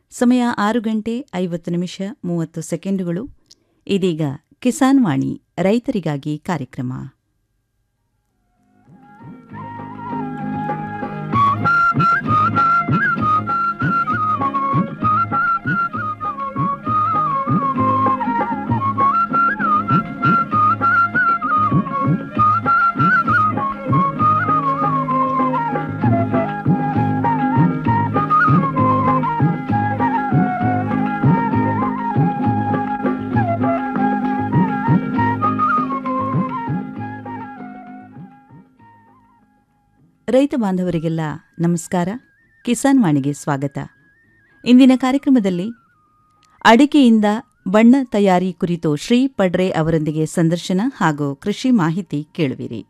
ಸಮಯ ಆರು ಗಂಟೆ ಐವತ್ತು ನಿಮಿಷ ಮೂವತ್ತು ಸೆಕೆಂಡುಗಳು ಇದೀಗ ಕಿಸಾನ್ ವಾಣಿ ರೈತರಿಗಾಗಿ ಕಾರ್ಯಕ್ರಮ ರೈತ ಬಾಂಧವರಿಗೆಲ್ಲ ನಮಸ್ಕಾರ ಕಿಸಾನ್ ವಾಣಿಗೆ ಸ್ವಾಗತ ಇಂದಿನ ಕಾರ್ಯಕ್ರಮದಲ್ಲಿ ಅಡಿಕೆಯಿಂದ ಬಣ್ಣ ತಯಾರಿ ಕುರಿತು ಶ್ರೀ ಪಡ್ರೆ ಅವರೊಂದಿಗೆ ಸಂದರ್ಶನ ಹಾಗೂ ಕೃಷಿ ಮಾಹಿತಿ ಕೇಳುವಿರಿ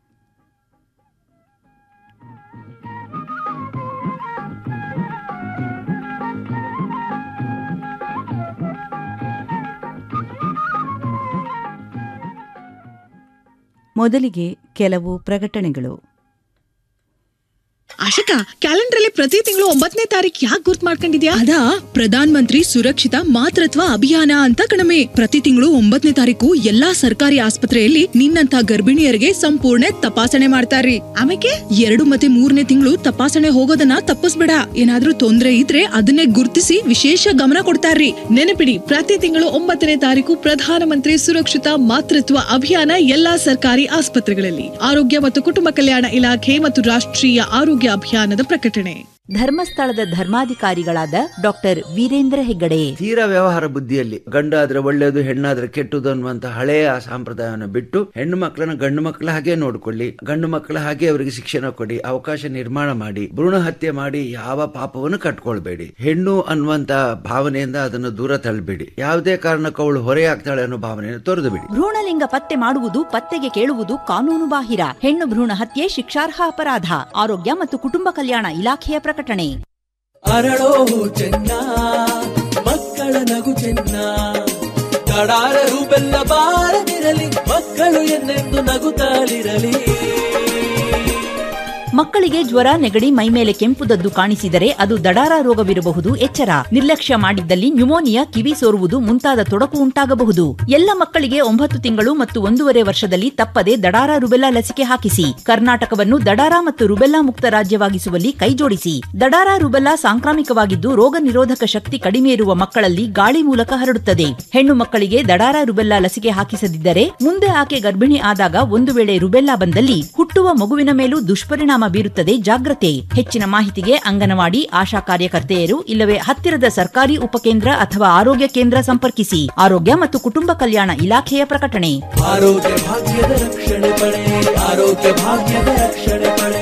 ಮೊದಲಿಗೆ ಕೆಲವು ಪ್ರಕಟಣೆಗಳು ಆಶಿಕಾ ಕ್ಯಾಲೆಂಡರ್ ಅಲ್ಲಿ ಪ್ರತಿ ತಿಂಗಳು ಒಂಬತ್ತನೇ ತಾರೀಕು ಯಾಕೆ ಗುರ್ತ್ ಮಾಡ್ಕೊಂಡಿದ್ಯಾ ಅದಾ ಪ್ರಧಾನ್ ಮಂತ್ರಿ ಸುರಕ್ಷಿತ ಮಾತೃತ್ವ ಅಭಿಯಾನ ಅಂತ ಕಣಮೆ ಪ್ರತಿ ತಿಂಗಳು ಒಂಬತ್ತನೇ ತಾರೀಕು ಎಲ್ಲಾ ಸರ್ಕಾರಿ ಆಸ್ಪತ್ರೆಯಲ್ಲಿ ನಿನ್ನಂತ ಗರ್ಭಿಣಿಯರಿಗೆ ಸಂಪೂರ್ಣ ತಪಾಸಣೆ ಮಾಡ್ತಾರ್ರಿ ಆಮೇಲೆ ಎರಡು ಮತ್ತೆ ಮೂರನೇ ತಿಂಗಳು ತಪಾಸಣೆ ಹೋಗೋದನ್ನ ತಪ್ಪಿಸ್ಬೇಡ ಏನಾದ್ರೂ ತೊಂದ್ರೆ ಇದ್ರೆ ಅದನ್ನೇ ಗುರ್ತಿಸಿ ವಿಶೇಷ ಗಮನ ಕೊಡ್ತಾರ್ರಿ ನೆನಪಿಡಿ ಪ್ರತಿ ತಿಂಗಳು ಒಂಬತ್ತನೇ ತಾರೀಕು ಪ್ರಧಾನಮಂತ್ರಿ ಸುರಕ್ಷಿತ ಮಾತೃತ್ವ ಅಭಿಯಾನ ಎಲ್ಲಾ ಸರ್ಕಾರಿ ಆಸ್ಪತ್ರೆಗಳಲ್ಲಿ ಆರೋಗ್ಯ ಮತ್ತು ಕುಟುಂಬ ಕಲ್ಯಾಣ ಇಲಾಖೆ ಮತ್ತು ರಾಷ್ಟ್ರೀಯ ಆರೋಗ್ಯ ಅಭಿಯಾನದ ಪ್ರಕಟಣೆ ಧರ್ಮಸ್ಥಳದ ಧರ್ಮಾಧಿಕಾರಿಗಳಾದ ಡಾಕ್ಟರ್ ವೀರೇಂದ್ರ ಹೆಗ್ಗಡೆ ತೀರಾ ವ್ಯವಹಾರ ಬುದ್ಧಿಯಲ್ಲಿ ಗಂಡಾದ್ರೆ ಒಳ್ಳೇದು ಹೆಣ್ಣಾದ್ರೆ ಕೆಟ್ಟದು ಅನ್ನುವಂತ ಹಳೆಯ ಸಂಪ್ರದಾಯವನ್ನು ಬಿಟ್ಟು ಹೆಣ್ಣು ಮಕ್ಕಳನ್ನ ಗಂಡು ಮಕ್ಕಳ ಹಾಗೆ ನೋಡ್ಕೊಳ್ಳಿ ಗಂಡು ಮಕ್ಕಳ ಹಾಗೆ ಅವರಿಗೆ ಶಿಕ್ಷಣ ಕೊಡಿ ಅವಕಾಶ ನಿರ್ಮಾಣ ಮಾಡಿ ಭ್ರೂಣ ಹತ್ಯೆ ಮಾಡಿ ಯಾವ ಪಾಪವನ್ನು ಕಟ್ಕೊಳ್ಬೇಡಿ ಹೆಣ್ಣು ಅನ್ನುವಂತ ಭಾವನೆಯಿಂದ ಅದನ್ನು ದೂರ ತಳ್ಳಬೇಡಿ ಯಾವುದೇ ಕಾರಣಕ್ಕೂ ಅವಳು ಹೊರೆಯಾಗ್ತಾಳೆ ಅನ್ನೋ ಭಾವನೆಯನ್ನು ತೊರೆದು ಬಿಡಿ ಭ್ರೂಣಲಿಂಗ ಪತ್ತೆ ಮಾಡುವುದು ಪತ್ತೆಗೆ ಕೇಳುವುದು ಕಾನೂನು ಬಾಹಿರ ಹೆಣ್ಣು ಭ್ರೂಣ ಹತ್ಯೆ ಶಿಕ್ಷಾರ್ಹ ಅಪರಾಧ ಆರೋಗ್ಯ ಮತ್ತು ಕುಟುಂಬ ಕಲ್ಯಾಣ ಇಲಾಖೆಯ ಪ್ರಕಟಣೆ ಅರಳೋ ಚೆನ್ನ ಮಕ್ಕಳ ನಗು ಚೆನ್ನ ಕಡಾರರು ಬೆಲ್ಲ ಬಾರದಿರಲಿ ಮಕ್ಕಳು ಎನ್ನೆಂದು ನಗುತ್ತಲಿರಲಿ ಮಕ್ಕಳಿಗೆ ಜ್ವರ ನೆಗಡಿ ಮೈಮೇಲೆ ಕೆಂಪುದದ್ದು ಕಾಣಿಸಿದರೆ ಅದು ದಡಾರ ರೋಗವಿರಬಹುದು ಎಚ್ಚರ ನಿರ್ಲಕ್ಷ್ಯ ಮಾಡಿದ್ದಲ್ಲಿ ನ್ಯುಮೋನಿಯಾ ಕಿವಿ ಸೋರುವುದು ಮುಂತಾದ ತೊಡಕು ಉಂಟಾಗಬಹುದು ಎಲ್ಲ ಮಕ್ಕಳಿಗೆ ಒಂಬತ್ತು ತಿಂಗಳು ಮತ್ತು ಒಂದೂವರೆ ವರ್ಷದಲ್ಲಿ ತಪ್ಪದೆ ದಡಾರ ರುಬೆಲ್ಲಾ ಲಸಿಕೆ ಹಾಕಿಸಿ ಕರ್ನಾಟಕವನ್ನು ದಡಾರ ಮತ್ತು ರುಬೆಲ್ಲಾ ಮುಕ್ತ ರಾಜ್ಯವಾಗಿಸುವಲ್ಲಿ ಕೈಜೋಡಿಸಿ ದಡಾರ ರುಬೆಲ್ಲಾ ಸಾಂಕ್ರಾಮಿಕವಾಗಿದ್ದು ರೋಗ ನಿರೋಧಕ ಶಕ್ತಿ ಕಡಿಮೆ ಇರುವ ಮಕ್ಕಳಲ್ಲಿ ಗಾಳಿ ಮೂಲಕ ಹರಡುತ್ತದೆ ಹೆಣ್ಣು ಮಕ್ಕಳಿಗೆ ದಡಾರ ರುಬೆಲ್ಲಾ ಲಸಿಕೆ ಹಾಕಿಸದಿದ್ದರೆ ಮುಂದೆ ಆಕೆ ಗರ್ಭಿಣಿ ಆದಾಗ ಒಂದು ವೇಳೆ ರುಬೆಲ್ಲಾ ಬಂದಲ್ಲಿ ಹುಟ್ಟುವ ಮಗುವಿನ ಮೇಲೂ ದುಷ್ಪರಿಣಾಮ ಬೀರುತ್ತದೆ ಜಾಗ್ರತೆ ಹೆಚ್ಚಿನ ಮಾಹಿತಿಗೆ ಅಂಗನವಾಡಿ ಆಶಾ ಕಾರ್ಯಕರ್ತೆಯರು ಇಲ್ಲವೇ ಹತ್ತಿರದ ಸರ್ಕಾರಿ ಉಪಕೇಂದ್ರ ಅಥವಾ ಆರೋಗ್ಯ ಕೇಂದ್ರ ಸಂಪರ್ಕಿಸಿ ಆರೋಗ್ಯ ಮತ್ತು ಕುಟುಂಬ ಕಲ್ಯಾಣ ಇಲಾಖೆಯ ಪ್ರಕಟಣೆ ಆರೋಗ್ಯ ಭಾಗ್ಯದ ರಕ್ಷಣೆ ಪಡೆ ಆರೋಗ್ಯ ಭಾಗ್ಯದ ರಕ್ಷಣೆ ಪಡೆ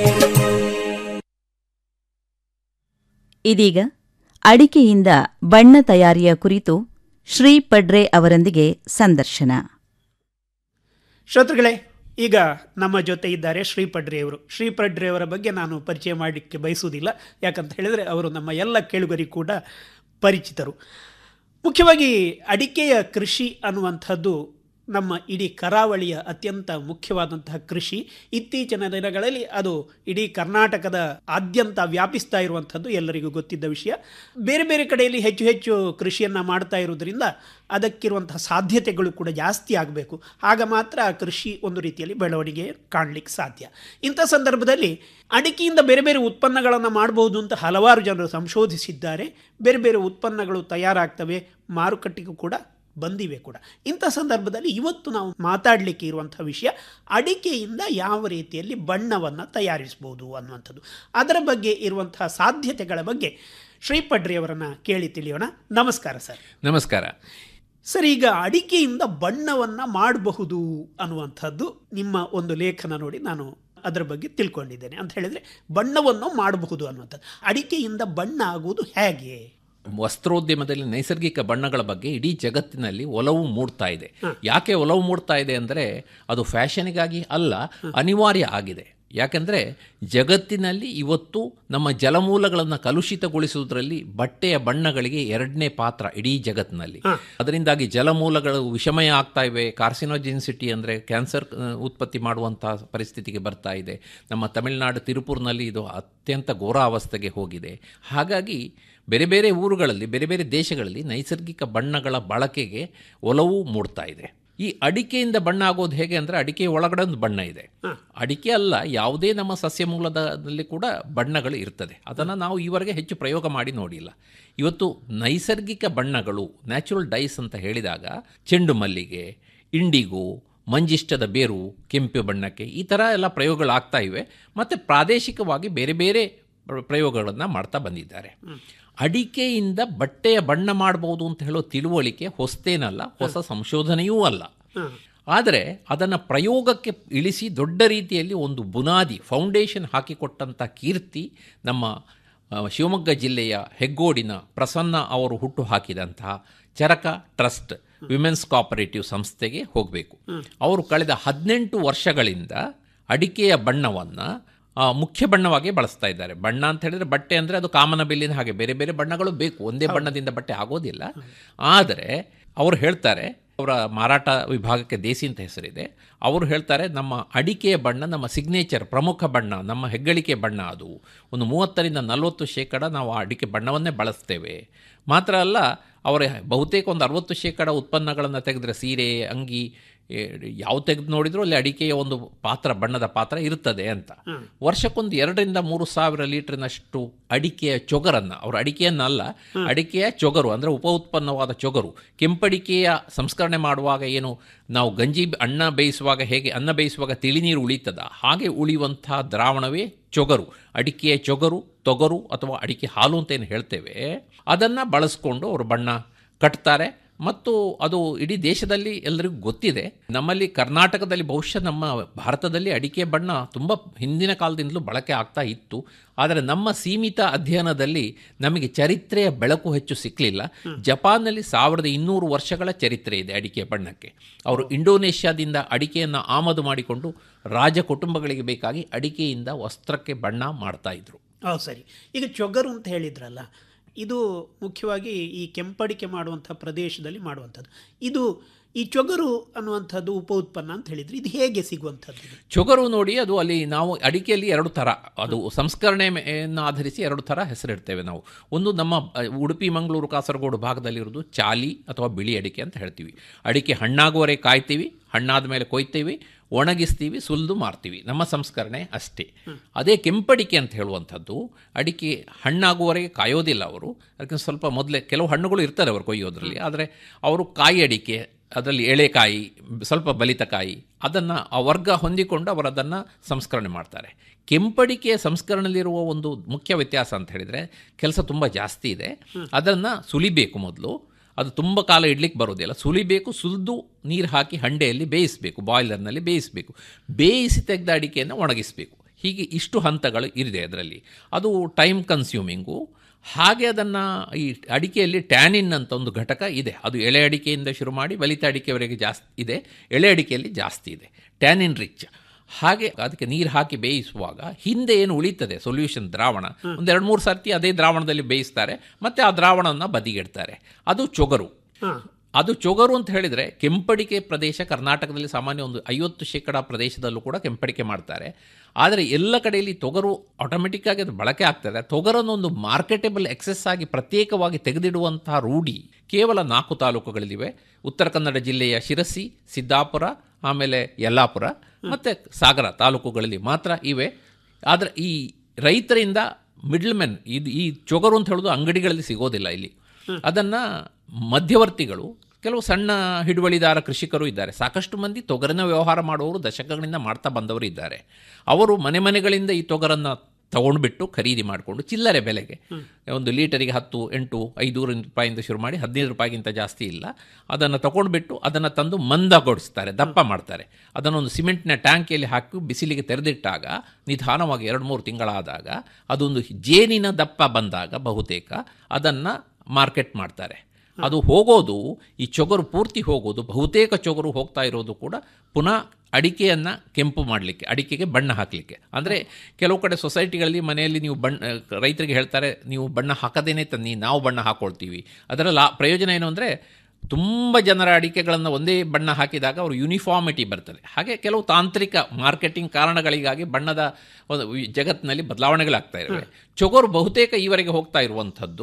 ಇದೀಗ ಅಡಿಕೆಯಿಂದ ಬಣ್ಣ ತಯಾರಿಯ ಕುರಿತು ಶ್ರೀ ಪಡ್ರೆ ಅವರೊಂದಿಗೆ ಸಂದರ್ಶನ ಶ್ರೋತೃಗಳೇ ಈಗ ನಮ್ಮ ಜೊತೆ ಇದ್ದಾರೆ ಶ್ರೀ ಪಡ್ರೆಯವರು ಶ್ರೀ ಪಡ್ರೆಯವರ ಬಗ್ಗೆ ನಾನು ಪರಿಚಯ ಮಾಡಲಿಕ್ಕೆ ಬಯಸುವುದಿಲ್ಲ ಯಾಕಂತ ಹೇಳಿದರೆ ಅವರು ನಮ್ಮ ಎಲ್ಲ ಕೇಳುಗರಿಗೂ ಕೂಡ ಪರಿಚಿತರು ಮುಖ್ಯವಾಗಿ ಅಡಿಕೆಯ ಕೃಷಿ ಅನ್ನುವಂಥದ್ದು ನಮ್ಮ ಇಡೀ ಕರಾವಳಿಯ ಅತ್ಯಂತ ಮುಖ್ಯವಾದಂತಹ ಕೃಷಿ ಇತ್ತೀಚಿನ ದಿನಗಳಲ್ಲಿ ಅದು ಇಡೀ ಕರ್ನಾಟಕದ ಆದ್ಯಂತ ವ್ಯಾಪಿಸ್ತಾ ಇರುವಂಥದ್ದು ಎಲ್ಲರಿಗೂ ಗೊತ್ತಿದ್ದ ವಿಷಯ ಬೇರೆ ಬೇರೆ ಕಡೆಯಲ್ಲಿ ಹೆಚ್ಚು ಹೆಚ್ಚು ಕೃಷಿಯನ್ನು ಮಾಡ್ತಾ ಇರೋದ್ರಿಂದ ಅದಕ್ಕಿರುವಂತಹ ಸಾಧ್ಯತೆಗಳು ಕೂಡ ಜಾಸ್ತಿ ಆಗಬೇಕು ಆಗ ಮಾತ್ರ ಆ ಕೃಷಿ ಒಂದು ರೀತಿಯಲ್ಲಿ ಬೆಳವಣಿಗೆ ಕಾಣಲಿಕ್ಕೆ ಸಾಧ್ಯ ಇಂಥ ಸಂದರ್ಭದಲ್ಲಿ ಅಡಿಕೆಯಿಂದ ಬೇರೆ ಬೇರೆ ಉತ್ಪನ್ನಗಳನ್ನು ಮಾಡಬಹುದು ಅಂತ ಹಲವಾರು ಜನರು ಸಂಶೋಧಿಸಿದ್ದಾರೆ ಬೇರೆ ಬೇರೆ ಉತ್ಪನ್ನಗಳು ತಯಾರಾಗ್ತವೆ ಮಾರುಕಟ್ಟೆಗೂ ಕೂಡ ಬಂದಿವೆ ಕೂಡ ಇಂಥ ಸಂದರ್ಭದಲ್ಲಿ ಇವತ್ತು ನಾವು ಮಾತಾಡಲಿಕ್ಕೆ ಇರುವಂಥ ವಿಷಯ ಅಡಿಕೆಯಿಂದ ಯಾವ ರೀತಿಯಲ್ಲಿ ಬಣ್ಣವನ್ನು ತಯಾರಿಸ್ಬೋದು ಅನ್ನುವಂಥದ್ದು ಅದರ ಬಗ್ಗೆ ಇರುವಂತಹ ಸಾಧ್ಯತೆಗಳ ಬಗ್ಗೆ ಶ್ರೀಪಡ್ರಿಯವರನ್ನು ಕೇಳಿ ತಿಳಿಯೋಣ ನಮಸ್ಕಾರ ಸರ್ ನಮಸ್ಕಾರ ಸರ್ ಈಗ ಅಡಿಕೆಯಿಂದ ಬಣ್ಣವನ್ನು ಮಾಡಬಹುದು ಅನ್ನುವಂಥದ್ದು ನಿಮ್ಮ ಒಂದು ಲೇಖನ ನೋಡಿ ನಾನು ಅದರ ಬಗ್ಗೆ ತಿಳ್ಕೊಂಡಿದ್ದೇನೆ ಅಂತ ಹೇಳಿದರೆ ಬಣ್ಣವನ್ನು ಮಾಡಬಹುದು ಅನ್ನುವಂಥದ್ದು ಅಡಿಕೆಯಿಂದ ಬಣ್ಣ ಆಗುವುದು ಹೇಗೆ ವಸ್ತ್ರೋದ್ಯಮದಲ್ಲಿ ನೈಸರ್ಗಿಕ ಬಣ್ಣಗಳ ಬಗ್ಗೆ ಇಡೀ ಜಗತ್ತಿನಲ್ಲಿ ಒಲವು ಮೂಡ್ತಾ ಇದೆ ಯಾಕೆ ಒಲವು ಮೂಡ್ತಾ ಇದೆ ಅಂದರೆ ಅದು ಫ್ಯಾಷನಿಗಾಗಿ ಅಲ್ಲ ಅನಿವಾರ್ಯ ಆಗಿದೆ ಯಾಕಂದರೆ ಜಗತ್ತಿನಲ್ಲಿ ಇವತ್ತು ನಮ್ಮ ಜಲಮೂಲಗಳನ್ನು ಕಲುಷಿತಗೊಳಿಸುವುದರಲ್ಲಿ ಬಟ್ಟೆಯ ಬಣ್ಣಗಳಿಗೆ ಎರಡನೇ ಪಾತ್ರ ಇಡೀ ಜಗತ್ತಿನಲ್ಲಿ ಅದರಿಂದಾಗಿ ಜಲಮೂಲಗಳು ವಿಷಮಯ ಆಗ್ತಾ ಇವೆ ಕಾರ್ಸಿನೋಜಿನ್ಸಿಟಿ ಅಂದರೆ ಕ್ಯಾನ್ಸರ್ ಆ, ಉತ್ಪತ್ತಿ ಮಾಡುವಂಥ ಪರಿಸ್ಥಿತಿಗೆ ಬರ್ತಾ ಇದೆ ನಮ್ಮ ತಮಿಳುನಾಡು ತಿರುಪುರ್ನಲ್ಲಿ ಇದು ಅತ್ಯಂತ ಘೋರ ಅವಸ್ಥೆಗೆ ಹೋಗಿದೆ ಹಾಗಾಗಿ ಬೇರೆ ಬೇರೆ ಊರುಗಳಲ್ಲಿ ಬೇರೆ ಬೇರೆ ದೇಶಗಳಲ್ಲಿ ನೈಸರ್ಗಿಕ ಬಣ್ಣಗಳ ಬಳಕೆಗೆ ಒಲವು ಮೂಡ್ತಾ ಇದೆ ಈ ಅಡಿಕೆಯಿಂದ ಬಣ್ಣ ಆಗೋದು ಹೇಗೆ ಅಂದರೆ ಅಡಿಕೆ ಒಳಗಡೆ ಒಂದು ಬಣ್ಣ ಇದೆ ಅಡಿಕೆ ಅಲ್ಲ ಯಾವುದೇ ನಮ್ಮ ಸಸ್ಯ ಮೂಲದಲ್ಲಿ ಕೂಡ ಬಣ್ಣಗಳು ಇರ್ತದೆ ಅದನ್ನು ನಾವು ಈವರೆಗೆ ಹೆಚ್ಚು ಪ್ರಯೋಗ ಮಾಡಿ ನೋಡಿಲ್ಲ ಇವತ್ತು ನೈಸರ್ಗಿಕ ಬಣ್ಣಗಳು ನ್ಯಾಚುರಲ್ ಡೈಸ್ ಅಂತ ಹೇಳಿದಾಗ ಚೆಂಡು ಮಲ್ಲಿಗೆ ಇಂಡಿಗೋ ಮಂಜಿಷ್ಟದ ಬೇರು ಕೆಂಪು ಬಣ್ಣಕ್ಕೆ ಈ ಥರ ಎಲ್ಲ ಪ್ರಯೋಗಗಳಾಗ್ತಾ ಇವೆ ಮತ್ತು ಪ್ರಾದೇಶಿಕವಾಗಿ ಬೇರೆ ಬೇರೆ ಪ್ರಯೋಗಗಳನ್ನು ಮಾಡ್ತಾ ಬಂದಿದ್ದಾರೆ ಅಡಿಕೆಯಿಂದ ಬಟ್ಟೆಯ ಬಣ್ಣ ಮಾಡಬಹುದು ಅಂತ ಹೇಳೋ ತಿಳುವಳಿಕೆ ಹೊಸ್ತೇನಲ್ಲ ಹೊಸ ಸಂಶೋಧನೆಯೂ ಅಲ್ಲ ಆದರೆ ಅದನ್ನು ಪ್ರಯೋಗಕ್ಕೆ ಇಳಿಸಿ ದೊಡ್ಡ ರೀತಿಯಲ್ಲಿ ಒಂದು ಬುನಾದಿ ಫೌಂಡೇಶನ್ ಹಾಕಿಕೊಟ್ಟಂಥ ಕೀರ್ತಿ ನಮ್ಮ ಆ, ಶಿವಮೊಗ್ಗ ಜಿಲ್ಲೆಯ ಹೆಗ್ಗೋಡಿನ ಪ್ರಸನ್ನ ಅವರು ಹುಟ್ಟು ಹಾಕಿದಂತಹ ಚರಕ ಟ್ರಸ್ಟ್ ವಿಮೆನ್ಸ್ ಕೋಆಪರೇಟಿವ್ ಸಂಸ್ಥೆಗೆ ಹೋಗಬೇಕು ಅವರು ಕಳೆದ ಹದಿನೆಂಟು ವರ್ಷಗಳಿಂದ ಅಡಿಕೆಯ ಬಣ್ಣವನ್ನು ಮುಖ್ಯ ಬಣ್ಣವಾಗಿ ಬಳಸ್ತಾ ಇದ್ದಾರೆ ಬಣ್ಣ ಅಂತ ಹೇಳಿದ್ರೆ ಬಟ್ಟೆ ಅಂದರೆ ಅದು ಕಾಮನ ಬಿಲ್ಲಿನ ಹಾಗೆ ಬೇರೆ ಬೇರೆ ಬಣ್ಣಗಳು ಬೇಕು ಒಂದೇ ಬಣ್ಣದಿಂದ ಬಟ್ಟೆ ಆಗೋದಿಲ್ಲ ಆದರೆ ಅವರು ಹೇಳ್ತಾರೆ ಅವರ ಮಾರಾಟ ವಿಭಾಗಕ್ಕೆ ದೇಸಿ ಅಂತ ಹೆಸರಿದೆ ಅವರು ಹೇಳ್ತಾರೆ ನಮ್ಮ ಅಡಿಕೆಯ ಬಣ್ಣ ನಮ್ಮ ಸಿಗ್ನೇಚರ್ ಪ್ರಮುಖ ಬಣ್ಣ ನಮ್ಮ ಹೆಗ್ಗಳಿಕೆ ಬಣ್ಣ ಅದು ಒಂದು ಮೂವತ್ತರಿಂದ ನಲವತ್ತು ಶೇಕಡ ನಾವು ಆ ಅಡಿಕೆ ಬಣ್ಣವನ್ನೇ ಬಳಸ್ತೇವೆ ಮಾತ್ರ ಅಲ್ಲ ಅವರ ಬಹುತೇಕ ಒಂದು ಅರವತ್ತು ಶೇಕಡ ಉತ್ಪನ್ನಗಳನ್ನು ತೆಗೆದ್ರೆ ಸೀರೆ ಅಂಗಿ ಏ, ಯಾವ ತೆಗೆದು ನೋಡಿದ್ರು ಅಲ್ಲಿ ಅಡಿಕೆಯ ಒಂದು ಪಾತ್ರ ಬಣ್ಣದ ಪಾತ್ರ ಇರ್ತದೆ ಅಂತ ವರ್ಷಕ್ಕೊಂದು ಎರಡರಿಂದ ಮೂರು ಸಾವಿರ ಲೀಟರ್ನಷ್ಟು ಅಡಿಕೆಯ ಚೊಗರನ್ನು ಅವರು ಅಡಿಕೆಯನ್ನಲ್ಲ ಅಡಿಕೆಯ ಚೊಗರು ಅಂದರೆ ಉಪ ಉತ್ಪನ್ನವಾದ ಚೊಗರು ಕೆಂಪಡಿಕೆಯ ಸಂಸ್ಕರಣೆ ಮಾಡುವಾಗ ಏನು ನಾವು ಗಂಜಿ ಅನ್ನ ಬೇಯಿಸುವಾಗ ಹೇಗೆ ಅನ್ನ ಬೇಯಿಸುವಾಗ ತಿಳಿನೀರು ಉಳಿತದ ಹಾಗೆ ಉಳಿಯುವಂಥ ದ್ರಾವಣವೇ ಚೊಗರು ಅಡಿಕೆಯ ಚೊಗರು ತೊಗರು ಅಥವಾ ಅಡಿಕೆ ಹಾಲು ಅಂತ ಏನು ಹೇಳ್ತೇವೆ ಅದನ್ನು ಬಳಸ್ಕೊಂಡು ಅವರು ಬಣ್ಣ ಕಟ್ತಾರೆ ಮತ್ತು ಅದು ಇಡೀ ದೇಶದಲ್ಲಿ ಎಲ್ಲರಿಗೂ ಗೊತ್ತಿದೆ ನಮ್ಮಲ್ಲಿ ಕರ್ನಾಟಕದಲ್ಲಿ ಬಹುಶಃ ನಮ್ಮ ಭಾರತದಲ್ಲಿ ಅಡಿಕೆ ಬಣ್ಣ ತುಂಬ ಹಿಂದಿನ ಕಾಲದಿಂದಲೂ ಬಳಕೆ ಆಗ್ತಾ ಇತ್ತು ಆದರೆ ನಮ್ಮ ಸೀಮಿತ ಅಧ್ಯಯನದಲ್ಲಿ ನಮಗೆ ಚರಿತ್ರೆಯ ಬೆಳಕು ಹೆಚ್ಚು ಸಿಕ್ಕಲಿಲ್ಲ ಜಪಾನ್ನಲ್ಲಿ ಸಾವಿರದ ಇನ್ನೂರು ವರ್ಷಗಳ ಚರಿತ್ರೆ ಇದೆ ಅಡಿಕೆ ಬಣ್ಣಕ್ಕೆ ಅವರು ಇಂಡೋನೇಷ್ಯಾದಿಂದ ಅಡಿಕೆಯನ್ನು ಆಮದು ಮಾಡಿಕೊಂಡು ರಾಜ ಕುಟುಂಬಗಳಿಗೆ ಬೇಕಾಗಿ ಅಡಿಕೆಯಿಂದ ವಸ್ತ್ರಕ್ಕೆ ಬಣ್ಣ ಮಾಡ್ತಾ ಇದ್ರು ಹೌದು ಸರಿ ಈಗ ಚೊಗರು ಅಂತ ಹೇಳಿದ್ರಲ್ಲ ಇದು ಮುಖ್ಯವಾಗಿ ಈ ಕೆಂಪಡಿಕೆ ಮಾಡುವಂಥ ಪ್ರದೇಶದಲ್ಲಿ ಮಾಡುವಂಥದ್ದು ಇದು ಈ ಚೊಗರು ಅನ್ನುವಂಥದ್ದು ಉಪ ಉತ್ಪನ್ನ ಅಂತ ಹೇಳಿದ್ರೆ ಇದು ಹೇಗೆ ಸಿಗುವಂಥದ್ದು ಇದು? ಚೊಗರು ನೋಡಿ ಅದು ಅಲ್ಲಿ ನಾವು ಅಡಿಕೆಯಲ್ಲಿ ಎರಡು ಥರ ಅದು ಸಂಸ್ಕರಣೆಯನ್ನು ಆಧರಿಸಿ ಎರಡು ಥರ ಹೆಸರಿಡ್ತೇವೆ ನಾವು ಒಂದು ನಮ್ಮ ಅ, ಉಡುಪಿ ಮಂಗಳೂರು ಕಾಸರಗೋಡು ಭಾಗದಲ್ಲಿರೋದು ಚಾಲಿ ಅಥವಾ ಬಿಳಿ ಅಡಿಕೆ ಅಂತ ಹೇಳ್ತೀವಿ ಅಡಿಕೆ ಹಣ್ಣಾಗುವವರೆಗೆ ಕಾಯ್ತೀವಿ ಹಣ್ಣಾದ ಮೇಲೆ ಕೊಯ್ತೀವಿ ಒಣಗಿಸ್ತೀವಿ ಸುಲಿದು ಮಾರ್ತೀವಿ ನಮ್ಮ ಸಂಸ್ಕರಣೆ ಅಷ್ಟೇ ಅದೇ ಕೆಂಪಡಿಕೆ ಅಂತ ಹೇಳುವಂಥದ್ದು ಅಡಿಕೆ ಹಣ್ಣಾಗುವವರೆಗೆ ಕಾಯೋದಿಲ್ಲ ಅವರು ಅದಕ್ಕೆ ಸ್ವಲ್ಪ ಮೊದಲೇ ಕೆಲವು ಹಣ್ಣುಗಳು ಇರ್ತಾರೆ ಅವರು ಕೊಯ್ಯೋದ್ರಲ್ಲಿ ಆದರೆ ಅವರು ಕಾಯಿ ಅಡಿಕೆ ಅದರಲ್ಲಿ ಎಳೆಕಾಯಿ ಸ್ವಲ್ಪ ಬಲಿತ ಕಾಯಿ ಅದನ್ನು ಆ ವರ್ಗ ಹೊಂದಿಕೊಂಡು ಅವರು ಅದನ್ನು ಸಂಸ್ಕರಣೆ ಮಾಡ್ತಾರೆ ಕೆಂಪಡಿಕೆಯ ಸಂಸ್ಕರಣೆಯಲ್ಲಿರುವ ಒಂದು ಮುಖ್ಯ ವ್ಯತ್ಯಾಸ ಅಂತ ಹೇಳಿದರೆ ಕೆಲಸ ತುಂಬ ಜಾಸ್ತಿ ಇದೆ ಅದನ್ನು ಸುಲಿಬೇಕು ಮೊದಲು ಅದು ತುಂಬ ಕಾಲ ಇಡ್ಲಿಕ್ಕೆ ಬರೋದಿಲ್ಲ ಸುಲಿಬೇಕು ಸುಲಿದು ನೀರು ಹಾಕಿ ಹಂಡೆಯಲ್ಲಿ ಬೇಯಿಸಬೇಕು ಬಾಯ್ಲರ್ನಲ್ಲಿ ಬೇಯಿಸಬೇಕು ಬೇಯಿಸಿ ತೆಗೆದ ಅಡಿಕೆಯನ್ನು ಒಣಗಿಸಬೇಕು ಹೀಗೆ ಇಷ್ಟು ಹಂತಗಳು ಇದೆ ಅದರಲ್ಲಿ ಅದು ಟೈಮ್ ಕನ್ಸ್ಯೂಮಿಂಗು ಹಾಗೆ ಅದನ್ನು ಈ ಅಡಿಕೆಯಲ್ಲಿ ಟ್ಯಾನಿನ್ ಅಂತ ಒಂದು ಘಟಕ ಇದೆ ಅದು ಎಳೆ ಅಡಿಕೆಯಿಂದ ಶುರು ಮಾಡಿ ಬಲಿತ ಅಡಿಕೆವರೆಗೆ ಜಾಸ್ತಿ ಇದೆ ಎಳೆ ಅಡಿಕೆಯಲ್ಲಿ ಜಾಸ್ತಿ ಇದೆ ಟ್ಯಾನಿನ್ ರಿಚ್ ಹಾಗೆ ಅದಕ್ಕೆ ನೀರು ಹಾಕಿ ಬೇಯಿಸುವಾಗ ಹಿಂದೆ ಏನು ಉಳಿತದೆ ಸೊಲ್ಯೂಷನ್ ದ್ರಾವಣ ಒಂದು ಎರಡು ಮೂರು ಸರ್ತಿ ಅದೇ ದ್ರಾವಣದಲ್ಲಿ ಬೇಯಿಸ್ತಾರೆ ಮತ್ತು ಆ ದ್ರಾವಣವನ್ನು ಬದಿಗಿಡ್ತಾರೆ ಅದು ಚೊಗರು ಅದು ಚೊಗರು ಅಂತ ಹೇಳಿದರೆ ಕೆಂಪಡಿಕೆ ಪ್ರದೇಶ ಕರ್ನಾಟಕದಲ್ಲಿ ಸಾಮಾನ್ಯ ಒಂದು ಐವತ್ತು ಶೇಕಡ ಪ್ರದೇಶದಲ್ಲೂ ಕೂಡ ಕೆಂಪಡಿಕೆ ಮಾಡ್ತಾರೆ ಆದರೆ ಎಲ್ಲ ಕಡೆಯಲ್ಲಿ ತೊಗರು ಆಟೋಮೆಟಿಕ್ಕಾಗಿ ಅದು ಬಳಕೆ ಆಗ್ತದೆ ತೊಗರನ್ನು ಒಂದು ಮಾರ್ಕೆಟೇಬಲ್ ಎಕ್ಸೆಸ್ ಆಗಿ ಪ್ರತ್ಯೇಕವಾಗಿ ತೆಗೆದಿಡುವಂತಹ ರೂಢಿ ಕೇವಲ ನಾಲ್ಕು ತಾಲೂಕುಗಳಲ್ಲಿವೆ ಉತ್ತರ ಕನ್ನಡ ಜಿಲ್ಲೆಯ ಶಿರಸಿ ಸಿದ್ದಾಪುರ ಆಮೇಲೆ ಯಲ್ಲಾಪುರ ಮತ್ತು ಸಾಗರ ತಾಲೂಕುಗಳಲ್ಲಿ ಮಾತ್ರ ಇವೆ ಆದರೆ ಈ ರೈತರಿಂದ ಮಿಡ್ಲ್ ಮೆನ್ ಇದು ಈ ಚೊಗರು ಅಂತ ಹೇಳೋದು ಅಂಗಡಿಗಳಲ್ಲಿ ಸಿಗೋದಿಲ್ಲ ಇಲ್ಲಿ ಅದನ್ನು ಮಧ್ಯವರ್ತಿಗಳು ಕೆಲವು ಸಣ್ಣ ಹಿಡುವಳಿದಾರ ಕೃಷಿಕರು ಇದ್ದಾರೆ ಸಾಕಷ್ಟು ಮಂದಿ ತೊಗರಿನ ವ್ಯವಹಾರ ಮಾಡುವವರು ದಶಕಗಳಿಂದ ಮಾಡ್ತಾ ಬಂದವರು ಇದ್ದಾರೆ ಅವರು ಮನೆ ಮನೆಗಳಿಂದ ಈ ತೊಗರನ್ನು ತಗೊಂಡ್ಬಿಟ್ಟು ಖರೀದಿ ಮಾಡಿಕೊಂಡು ಚಿಲ್ಲರೆ ಬೆಲೆಗೆ ಒಂದು ಲೀಟರಿಗೆ ಹತ್ತು ಎಂಟು ಐದು ರೂಪಾಯಿಂದ ಶುರು ಮಾಡಿ ಹದಿನೈದು ರೂಪಾಯಿಗಿಂತ ಜಾಸ್ತಿ ಇಲ್ಲ ಅದನ್ನು ತಗೊಂಡ್ಬಿಟ್ಟು ಅದನ್ನು ತಂದು ಮಂದಗೊಳಿಸ್ತಾರೆ ದಪ್ಪ ಮಾಡ್ತಾರೆ ಅದನ್ನೊಂದು ಸಿಮೆಂಟ್ನ ಟ್ಯಾಂಕಿಯಲ್ಲಿ ಹಾಕಿ ಬಿಸಿಲಿಗೆ ತೆರೆದಿಟ್ಟಾಗ ನಿಧಾನವಾಗಿ ಎರಡು ಮೂರು ತಿಂಗಳಾದಾಗ ಅದೊಂದು ಜೇನಿನ ದಪ್ಪ ಬಂದಾಗ ಬಹುತೇಕ ಅದನ್ನು ಮಾರ್ಕೆಟ್ ಮಾಡ್ತಾರೆ ಅದು ಹೋಗೋದು ಈ ಚೊಗರು ಪೂರ್ತಿ ಹೋಗೋದು ಬಹುತೇಕ ಚೊಗರು ಹೋಗ್ತಾ ಇರೋದು ಕೂಡ ಪುನಃ ಅಡಿಕೆಯನ್ನು ಕೆಂಪು ಮಾಡಲಿಕ್ಕೆ ಅಡಿಕೆಗೆ ಬಣ್ಣ ಹಾಕಲಿಕ್ಕೆ ಅಂದರೆ ಕೆಲವು ಕಡೆ ಸೊಸೈಟಿಗಳಲ್ಲಿ ಮನೆಯಲ್ಲಿ ನೀವು ಬಣ್ಣ ರೈತರಿಗೆ ಹೇಳ್ತಾರೆ ನೀವು ಬಣ್ಣ ಹಾಕದೇನೆ ತನ್ನಿ ನಾವು ಬಣ್ಣ ಹಾಕ್ಕೊಳ್ತೀವಿ ಅದರ ಲಾ ಪ್ರಯೋಜನ ಏನು ಅಂದರೆ ತುಂಬ ಜನರ ಅಡಿಕೆಗಳನ್ನು ಒಂದೇ ಬಣ್ಣ ಹಾಕಿದಾಗ ಅವರು ಯೂನಿಫಾರ್ಮಿಟಿ ಬರ್ತದೆ ಹಾಗೆ ಕೆಲವು ತಾಂತ್ರಿಕ ಮಾರ್ಕೆಟಿಂಗ್ ಕಾರಣಗಳಿಗಾಗಿ ಬಣ್ಣದ ಒಂದು ವಿ- ಜಗತ್ತಿನಲ್ಲಿ ಬದಲಾವಣೆಗಳಾಗ್ತಾ ಇವೆ ಚೊಗರು ಬಹುತೇಕ ಈವರೆಗೆ ಹೋಗ್ತಾ ಇರುವಂಥದ್ದು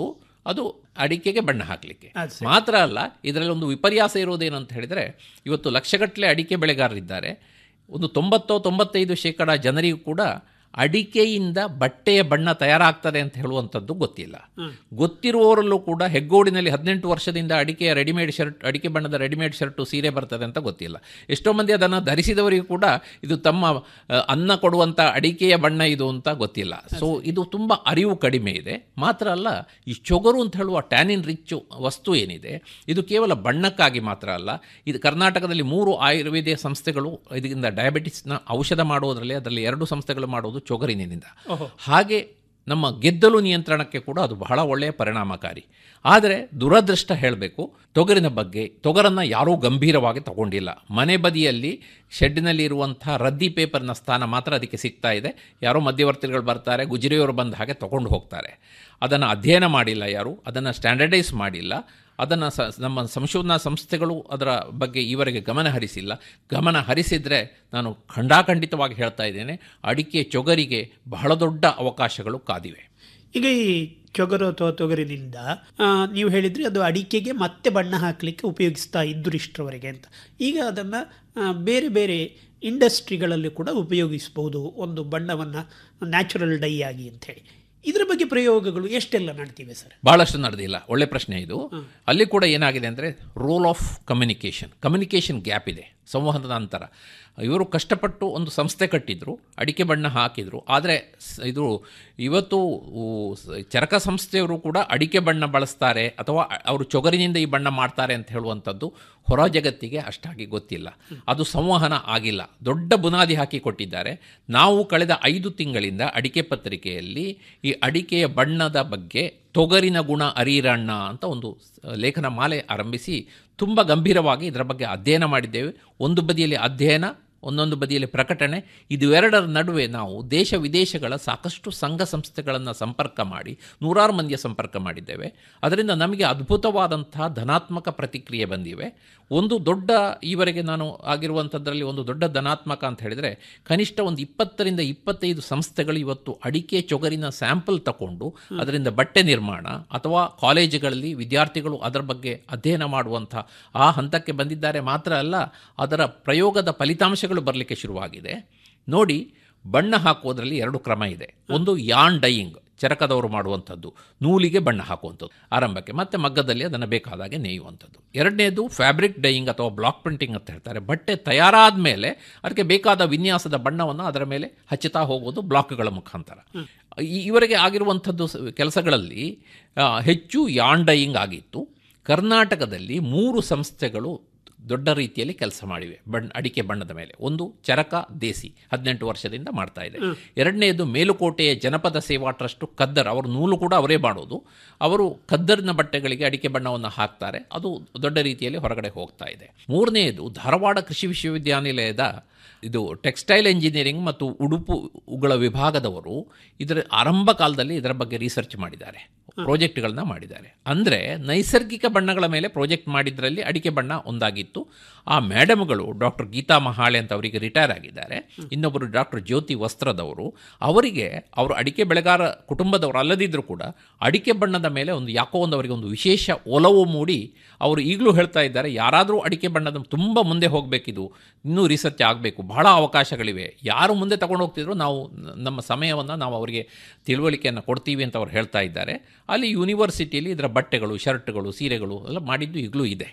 ಅದು ಅಡಿಕೆಗೆ ಬಣ್ಣ ಹಾಕಲಿಕ್ಕೆ ಅದ್ ಸರಿ. ಮಾತ್ರ ಅಲ್ಲ ಇದರಲ್ಲಿ ಒಂದು ವಿಪರ್ಯಾಸ ಇರೋದೇನು ಅಂತ ಹೇಳಿದರೆ ಇವತ್ತು ಲಕ್ಷಗಟ್ಟಲೆ ಅಡಿಕೆ ಬೆಳೆಗಾರರಿದ್ದಾರೆ ಒಂದು ತೊಂಬತ್ತೋ ತೊಂಬತ್ತೈದು ಶೇಕಡ ಜನರಿಗೂ ಕೂಡ ಅಡಿಕೆಯಿಂದ ಬಟ್ಟೆಯ ಬಣ್ಣ ತಯಾರಾಗ್ತದೆ ಅಂತ ಹೇಳುವಂಥದ್ದು ಗೊತ್ತಿಲ್ಲ ಗೊತ್ತಿರುವವರಲ್ಲೂ ಕೂಡ ಹೆಗ್ಗೋಡಿನಲ್ಲಿ ಹದಿನೆಂಟು ವರ್ಷದಿಂದ ಅಡಿಕೆಯ ರೆಡಿಮೇಡ್ ಶರ್ಟ್ ಅಡಿಕೆ ಬಣ್ಣದ ರೆಡಿಮೇಡ್ ಶರ್ಟು ಸೀರೆ ಬರ್ತದೆ ಅಂತ ಗೊತ್ತಿಲ್ಲ ಎಷ್ಟೋ ಮಂದಿ ಅದನ್ನು ಧರಿಸಿದವರಿಗೂ ಕೂಡ ಇದು ತಮ್ಮ ಅ, ಅನ್ನ ಕೊಡುವಂಥ ಅಡಿಕೆಯ ಬಣ್ಣ ಇದು ಅಂತ ಗೊತ್ತಿಲ್ಲ ಸೊ ಇದು ತುಂಬ ಅರಿವು ಕಡಿಮೆ ಇದೆ ಮಾತ್ರ ಅಲ್ಲ ಈ ಚೊಗರು ಅಂತ ಹೇಳುವ ಟ್ಯಾನಿನ್ ರಿಚ್ ವಸ್ತು ಏನಿದೆ ಇದು ಕೇವಲ ಬಣ್ಣಕ್ಕಾಗಿ ಮಾತ್ರ ಅಲ್ಲ ಇದು ಕರ್ನಾಟಕದಲ್ಲಿ ಮೂರು ಆಯುರ್ವೇದ ಸಂಸ್ಥೆಗಳು ಇದರಿಂದ ಡಯಾಬಿಟಿಸ್ನ ಔಷಧ ಮಾಡುವುದರಲ್ಲಿ ಅದರಲ್ಲಿ ಎರಡು ಸಂಸ್ಥೆಗಳು ಮಾಡುವುದು ಚೊಗರಿನಿಂದ ಹಾಗೆ ನಮ್ಮ ಗೆದ್ದಲು ನಿಯಂತ್ರಣಕ್ಕೆ ಕೂಡ ಅದು ಬಹಳ ಒಳ್ಳೆಯ ಪರಿಣಾಮಕಾರಿ ಆದರೆ ದುರದೃಷ್ಟ ಹೇಳಬೇಕು ತೊಗರಿನ ಬಗ್ಗೆ ತೊಗರನ್ನು ಯಾರೂ ಗಂಭೀರವಾಗಿ ತಗೊಂಡಿಲ್ಲ ಮನೆ ಬದಿಯಲ್ಲಿ ಶೆಡ್ಡಿನಲ್ಲಿ ಇರುವಂಥ ರದ್ದಿ ಪೇಪರ್ನ ಸ್ಥಾನ ಮಾತ್ರ ಅದಕ್ಕೆ ಸಿಗ್ತಾ ಇದೆ ಯಾರೋ ಮಧ್ಯವರ್ತಿಗಳು ಬರ್ತಾರೆ ಗುಜರಿಯವರು ಬಂದ ಹಾಗೆ ತಗೊಂಡು ಹೋಗ್ತಾರೆ ಅದನ್ನು ಅಧ್ಯಯನ ಮಾಡಿಲ್ಲ ಯಾರು ಅದನ್ನು ಸ್ಟ್ಯಾಂಡರ್ಡೈಸ್ ಮಾಡಿಲ್ಲ ಅದನ್ನು ಸ ನಮ್ಮ ಸಂಶೋಧನಾ ಸಂಸ್ಥೆಗಳು ಅದರ ಬಗ್ಗೆ ಈವರೆಗೆ ಗಮನ ಹರಿಸಿಲ್ಲ ಗಮನ ಹರಿಸಿದರೆ ನಾನು ಖಂಡಾಖಂಡಿತವಾಗಿ ಹೇಳ್ತಾ ಇದ್ದೇನೆ ಅಡಿಕೆ ಚೊಗರಿಗೆ ಬಹಳ ದೊಡ್ಡ ಅವಕಾಶಗಳು ಕಾದಿವೆ ಈಗ ಈ ಚೊಗರು ಅಥವಾ ತೊಗರಿನಿಂದ ಆ, ನೀವು ಹೇಳಿದ್ರಿ ಅದು ಅಡಿಕೆಗೆ ಮತ್ತೆ ಬಣ್ಣ ಹಾಕಲಿಕ್ಕೆ ಉಪಯೋಗಿಸ್ತಾ ಇದ್ರು ಇಷ್ಟರವರೆಗೆ ಅಂತ ಈಗ ಅದನ್ನು ಬೇರೆ ಬೇರೆ ಇಂಡಸ್ಟ್ರಿಗಳಲ್ಲಿ ಕೂಡ ಉಪಯೋಗಿಸ್ಬೋದು ಒಂದು ಬಣ್ಣವನ್ನು ನ್ಯಾಚುರಲ್ ಡೈ ಆಗಿ ಅಂಥೇಳಿ ಇದರ ಬಗ್ಗೆ ಪ್ರಯೋಗಗಳು ಎಷ್ಟೆಲ್ಲ ನಡ್ತಿವೆ ಸರ್ ಭಾಳಷ್ಟು ನಡೆದಿಲ್ಲ ಒಳ್ಳೆ ಪ್ರಶ್ನೆ ಇದು ಅಲ್ಲಿ ಕೂಡ ಏನಾಗಿದೆ ಅಂದರೆ role of communication communication gap ಇದೆ ಸಂವಹನದ ಅಂತರ ಇವರು ಕಷ್ಟಪಟ್ಟು ಒಂದು ಸಂಸ್ಥೆ ಕಟ್ಟಿದ್ರು ಅಡಿಕೆ ಬಣ್ಣ ಹಾಕಿದರು ಆದರೆ ಸ್- ಇದು ಇವತ್ತು ಊ, ಸ- ಚರಕ ಸಂಸ್ಥೆಯವರು ಕೂಡ ಅಡಿಕೆ ಬಣ್ಣ ಬಳಸ್ತಾರೆ ಅಥವಾ ಅ- ಅವರು ಚೊಗರಿನಿಂದ ಈ ಬಣ್ಣ ಮಾಡ್ತಾರೆ ಅಂತ ಹೇಳುವಂಥದ್ದು ಹೊರ ಜಗತ್ತಿಗೆ ಅಷ್ಟಾಗಿ ಗೊತ್ತಿಲ್ಲ ಅದು ಸಂವಹನ ಆಗಿಲ್ಲ ದೊಡ್ಡ ಬುನಾದಿ ಹಾಕಿ ಕೊಟ್ಟಿದ್ದಾರೆ ನಾವು ಕಳೆದ ಐದು ತಿಂಗಳಿಂದ ಅಡಿಕೆ ಪತ್ರಿಕೆಯಲ್ಲಿ ಈ ಅಡಿಕೆಯ ಬಣ್ಣದ ಬಗ್ಗೆ ತೊಗರಿನ ಗುಣ ಅರೀರಣ್ಣ ಅಂತ ಒಂದು ಸ- ಲೇಖನ ಮಾಲೆ ಆರಂಭಿಸಿ ತುಂಬ ಗಂಭೀರವಾಗಿ ಇದರ ಬಗ್ಗೆ ಅಧ್ಯಯನ ಮಾಡಿದ್ದೇವೆ ಒಂದು ಬದಿಯಲ್ಲಿ ಅಧ್ಯಯನ ಒಂದೊಂದು ಬದಿಯಲ್ಲಿ ಪ್ರಕಟಣೆ ಇದುವೆರಡರ ನಡುವೆ ನಾವು ದೇಶ ವಿದೇಶಗಳ ಸಾಕಷ್ಟು ಸಂಘ ಸಂಸ್ಥೆಗಳನ್ನು ಸಂಪರ್ಕ ಮಾಡಿ ನೂರಾರು ಮಂದಿಯ ಸಂಪರ್ಕ ಮಾಡಿದ್ದೇವೆ ಅದರಿಂದ ನಮಗೆ ಅದ್ಭುತವಾದಂತಹ ಧನಾತ್ಮಕ ಪ್ರತಿಕ್ರಿಯೆ ಬಂದಿವೆ ಒಂದು ದೊಡ್ಡ ಈವರೆಗೆ ನಾನು ಆಗಿರುವಂಥದ್ರಲ್ಲಿ ಒಂದು ದೊಡ್ಡ ಧನಾತ್ಮಕ ಅಂತ ಹೇಳಿದರೆ ಕನಿಷ್ಠ ಒಂದು ಇಪ್ಪತ್ತರಿಂದ ಇಪ್ಪತ್ತೈದು ಸಂಸ್ಥೆಗಳು ಇವತ್ತು ಅಡಿಕೆ ಚೊಗರಿನ ಸ್ಯಾಂಪಲ್ ತಗೊಂಡು ಅದರಿಂದ ಬಟ್ಟೆ ನಿರ್ಮಾಣ ಅಥವಾ ಕಾಲೇಜುಗಳಲ್ಲಿ ವಿದ್ಯಾರ್ಥಿಗಳು ಅದರ ಬಗ್ಗೆ ಅಧ್ಯಯನ ಮಾಡುವಂಥ ಆ ಹಂತಕ್ಕೆ ಬಂದಿದ್ದಾರೆ ಮಾತ್ರ ಅಲ್ಲ ಅದರ ಪ್ರಯೋಗದ ಫಲಿತಾಂಶಗಳು ಬರಲಿಕ್ಕೆ ಶುರುವಾಗಿದೆ ನೋಡಿ ಬಣ್ಣ ಹಾಕುವುದರಲ್ಲಿ ಎರಡು ಕ್ರಮ ಇದೆ ಒಂದು ಯಾನ್ ಡೈಯಿಂಗ್ ಚರಕದವರು ಮಾಡುವಂಥದ್ದು ನೂಲಿಗೆ ಬಣ್ಣ ಹಾಕುವಂಥದ್ದು ಆರಂಭಕ್ಕೆ ಮತ್ತೆ ಮಗ್ಗದಲ್ಲಿ ಅದನ್ನು ಬೇಕಾದಾಗೆ ನೇಯುವಂಥದ್ದು ಎರಡನೇದು ಫ್ಯಾಬ್ರಿಕ್ ಡೈಯಿಂಗ್ ಅಥವಾ ಬ್ಲಾಕ್ ಪ್ರಿಂಟಿಂಗ್ ಅಂತ ಹೇಳ್ತಾರೆ ಬಟ್ಟೆ ತಯಾರಾದ ಮೇಲೆ ಅದಕ್ಕೆ ಬೇಕಾದ ವಿನ್ಯಾಸದ ಬಣ್ಣವನ್ನು ಅದರ ಮೇಲೆ ಹಚ್ಚುತ್ತಾ ಹೋಗೋದು ಬ್ಲಾಕ್ಗಳ ಮುಖಾಂತರ ಈ- ಇವರಿಗೆ ಆಗಿರುವಂಥದ್ದು ಸ- ಕೆಲಸಗಳಲ್ಲಿ ಆ, ಹೆಚ್ಚು ಯಾನ್ ಡೈಯಿಂಗ್ ಆಗಿತ್ತು ಕರ್ನಾಟಕದಲ್ಲಿ ಮೂರು ಸಂಸ್ಥೆಗಳು ದೊಡ್ಡ ರೀತಿಯಲ್ಲಿ ಕೆಲಸ ಮಾಡಿವೆ ಬಣ್ಣ ಅಡಿಕೆ ಬಣ್ಣದ ಮೇಲೆ ಒಂದು ಚರಕ ದೇಸಿ ಹದಿನೆಂಟು ವರ್ಷದಿಂದ ಮಾಡ್ತಾ ಇದೆ ಎರಡನೆಯದು ಮೇಲುಕೋಟೆಯ ಜನಪದ ಸೇವಾ ಟ್ರಸ್ಟು ಕದ್ದರ್ ಅವರು ನೂಲು ಕೂಡ ಅವರೇ ಮಾಡೋದು ಅವರು ಕದ್ದರಿನ ಬಟ್ಟೆಗಳಿಗೆ ಅಡಿಕೆ ಬಣ್ಣವನ್ನು ಹಾಕ್ತಾರೆ ಅದು ದೊಡ್ಡ ರೀತಿಯಲ್ಲಿ ಹೊರಗಡೆ ಹೋಗ್ತಾ ಇದೆ ಮೂರನೆಯದು ಧಾರವಾಡ ಕೃಷಿ ವಿಶ್ವವಿದ್ಯಾನಿಲಯದ ಇದು ಟೆಕ್ಸ್ಟೈಲ್ ಎಂಜಿನಿಯರಿಂಗ್ ಮತ್ತು ಉಡುಪುಗಳ ವಿಭಾಗದವರು ಇದರ ಆರಂಭ ಕಾಲದಲ್ಲಿ ಇದರ ಬಗ್ಗೆ ರಿಸರ್ಚ್ ಮಾಡಿದ್ದಾರೆ ಪ್ರಾಜೆಕ್ಟ್ಗಳನ್ನ ಮಾಡಿದ್ದಾರೆ ಅಂದರೆ ನೈಸರ್ಗಿಕ ಬಣ್ಣಗಳ ಮೇಲೆ ಪ್ರಾಜೆಕ್ಟ್ ಮಾಡಿದ್ರಲ್ಲಿ ಅಡಿಕೆ ಬಣ್ಣ ಒಂದಾಗಿತ್ತು ಆ ಮೇಡಮ್ಗಳು ಡಾಕ್ಟರ್ ಗೀತಾ ಮಹಾಳೆ ಅಂತ ಅವರಿಗೆ ರಿಟೈರ್ ಆಗಿದ್ದಾರೆ ಇನ್ನೊಬ್ಬರು ಡಾಕ್ಟರ್ ಜ್ಯೋತಿ ವಸ್ತ್ರದವರು ಅವರಿಗೆ ಅವರು ಅಡಿಕೆ ಬೆಳೆಗಾರ ಕುಟುಂಬದವರು ಅಲ್ಲದಿದ್ದರೂ ಕೂಡ ಅಡಿಕೆ ಬಣ್ಣದ ಮೇಲೆ ಒಂದು ಯಾಕೋ ಒಂದು ಅವರಿಗೆ ಒಂದು ವಿಶೇಷ ಒಲವು ಮೂಡಿ ಅವರು ಈಗಲೂ ಹೇಳ್ತಾ ಇದ್ದಾರೆ ಯಾರಾದರೂ ಅಡಿಕೆ ಬಣ್ಣದ ತುಂಬ ಮುಂದೆ ಹೋಗಬೇಕಿದು ಇನ್ನೂ ರಿಸರ್ಚ್ ಆಗಬೇಕು ಬಹಳ ಅವಕಾಶಗಳಿವೆ ಯಾರು ಮುಂದೆ ತಗೊಂಡು ಹೋಗ್ತಿದ್ರು ನಾವು ನ- ನಮ್ಮ ಸಮಯವನ್ನು ನಾವು ಅವರಿಗೆ ತಿಳುವಳಿಕೆಯನ್ನು ಕೊಡ್ತೀವಿ ಅಂತ ಅವ್ರು ಹೇಳ್ತಾ ಇದ್ದಾರೆ ಅಲ್ಲಿ ಯೂನಿವರ್ಸಿಟಿಯಲ್ಲಿ ಇದರ ಬಟ್ಟೆಗಳು ಶರ್ಟ್ಗಳು ಸೀರೆಗಳು ಎಲ್ಲ ಮಾಡಿದ್ದು ಈಗಲೂ ಇದೆ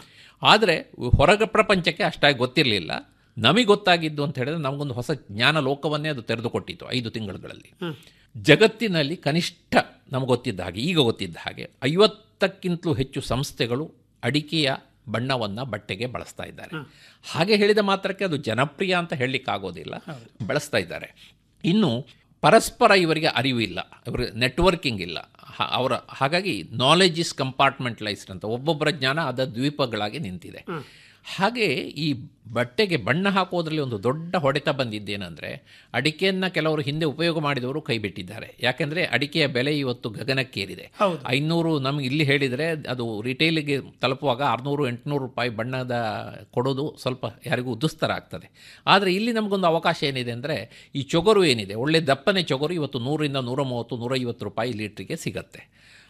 ಆದರೆ ಹೊರಗ ಪ್ರಪಂಚಕ್ಕೆ ಅಷ್ಟಾಗಿ ಗೊತ್ತಿರಲಿಲ್ಲ ನಮಗೆ ಗೊತ್ತಾಗಿದ್ದು ಅಂತ ಹೇಳಿದ್ರೆ ನಮಗೊಂದು ಹೊಸ ಜ್ಞಾನ ಲೋಕವನ್ನೇ ಅದು ತೆರೆದುಕೊಟ್ಟಿತ್ತು ಐದು ತಿಂಗಳುಗಳಲ್ಲಿ ಜಗತ್ತಿನಲ್ಲಿ ಕನಿಷ್ಠ ನಮಗೆ ಗೊತ್ತಿದ್ದ ಹಾಗೆ ಈಗ ಗೊತ್ತಿದ್ದ ಹಾಗೆ ಐವತ್ತಕ್ಕಿಂತಲೂ ಹೆಚ್ಚು ಸಂಸ್ಥೆಗಳು ಅಡಿಕೆಯ ಬಣ್ಣವನ್ನು ಬಟ್ಟೆಗೆ ಬಳಸ್ತಾ ಇದ್ದಾರೆ ಹಾಗೆ ಹೇಳಿದ ಮಾತ್ರಕ್ಕೆ ಅದು ಜನಪ್ರಿಯ ಅಂತ ಹೇಳಲಿಕ್ಕಾಗೋದಿಲ್ಲ ಬಳಸ್ತಾ ಇದ್ದಾರೆ ಇನ್ನು ಪರಸ್ಪರ ಇವರಿಗೆ ಅರಿವು ಇಲ್ಲ ಇವರಿಗೆ ನೆಟ್ವರ್ಕಿಂಗ್ ಇಲ್ಲ ಹ- ಅವರ ಹಾಗಾಗಿ ನಾಲೆಜ್ ಇಸ್ ಕಂಪಾರ್ಟ್ಮೆಂಟ್ಲೈಸ್ಡ್ ಅಂತ ಒಬ್ಬೊಬ್ಬರ ಜ್ಞಾನ ಅದ ದ್ವೀಪಗಳಾಗಿ ನಿಂತಿದೆ ಹಾಗೆ ಈ ಬಟ್ಟೆಗೆ ಬಣ್ಣ ಹಾಕೋದ್ರಲ್ಲಿ ಒಂದು ದೊಡ್ಡ ಹೊಡೆತ ಬಂದಿದ್ದೇನೆಂದರೆ ಅಡಿಕೆಯನ್ನು ಕೆಲವರು ಹಿಂದೆ ಉಪಯೋಗ ಮಾಡಿದವರು ಕೈ ಬಿಟ್ಟಿದ್ದಾರೆ ಯಾಕೆಂದರೆ ಅಡಿಕೆಯ ಬೆಲೆ ಇವತ್ತು ಗಗನಕ್ಕೇರಿದೆ ಹೌದು. ಐನೂರು ನಮಗೆ ಇಲ್ಲಿ ಹೇಳಿದರೆ ಅದು ರಿಟೇಲಿಗೆ ತಲುಪುವಾಗ ಆರುನೂರು ಎಂಟುನೂರು ರೂಪಾಯಿ ಬಣ್ಣದ ಕೊಡೋದು ಸ್ವಲ್ಪ ಯಾರಿಗೂ ದುಸ್ತರ ಆಗ್ತದೆ ಆದರೆ ಇಲ್ಲಿ ನಮಗೊಂದು ಅವಕಾಶ ಏನಿದೆ ಅಂದರೆ ಈ ಚೊಗರು ಏನಿದೆ ಒಳ್ಳೆ ದಪ್ಪನೆ ಚೊಗರು ಇವತ್ತು ನೂರಿಂದ ನೂರ ಮೂವತ್ತು ನೂರೈವತ್ತು ರೂಪಾಯಿ ಲೀಟ್ರಿಗೆ ಸಿಗತ್ತೆ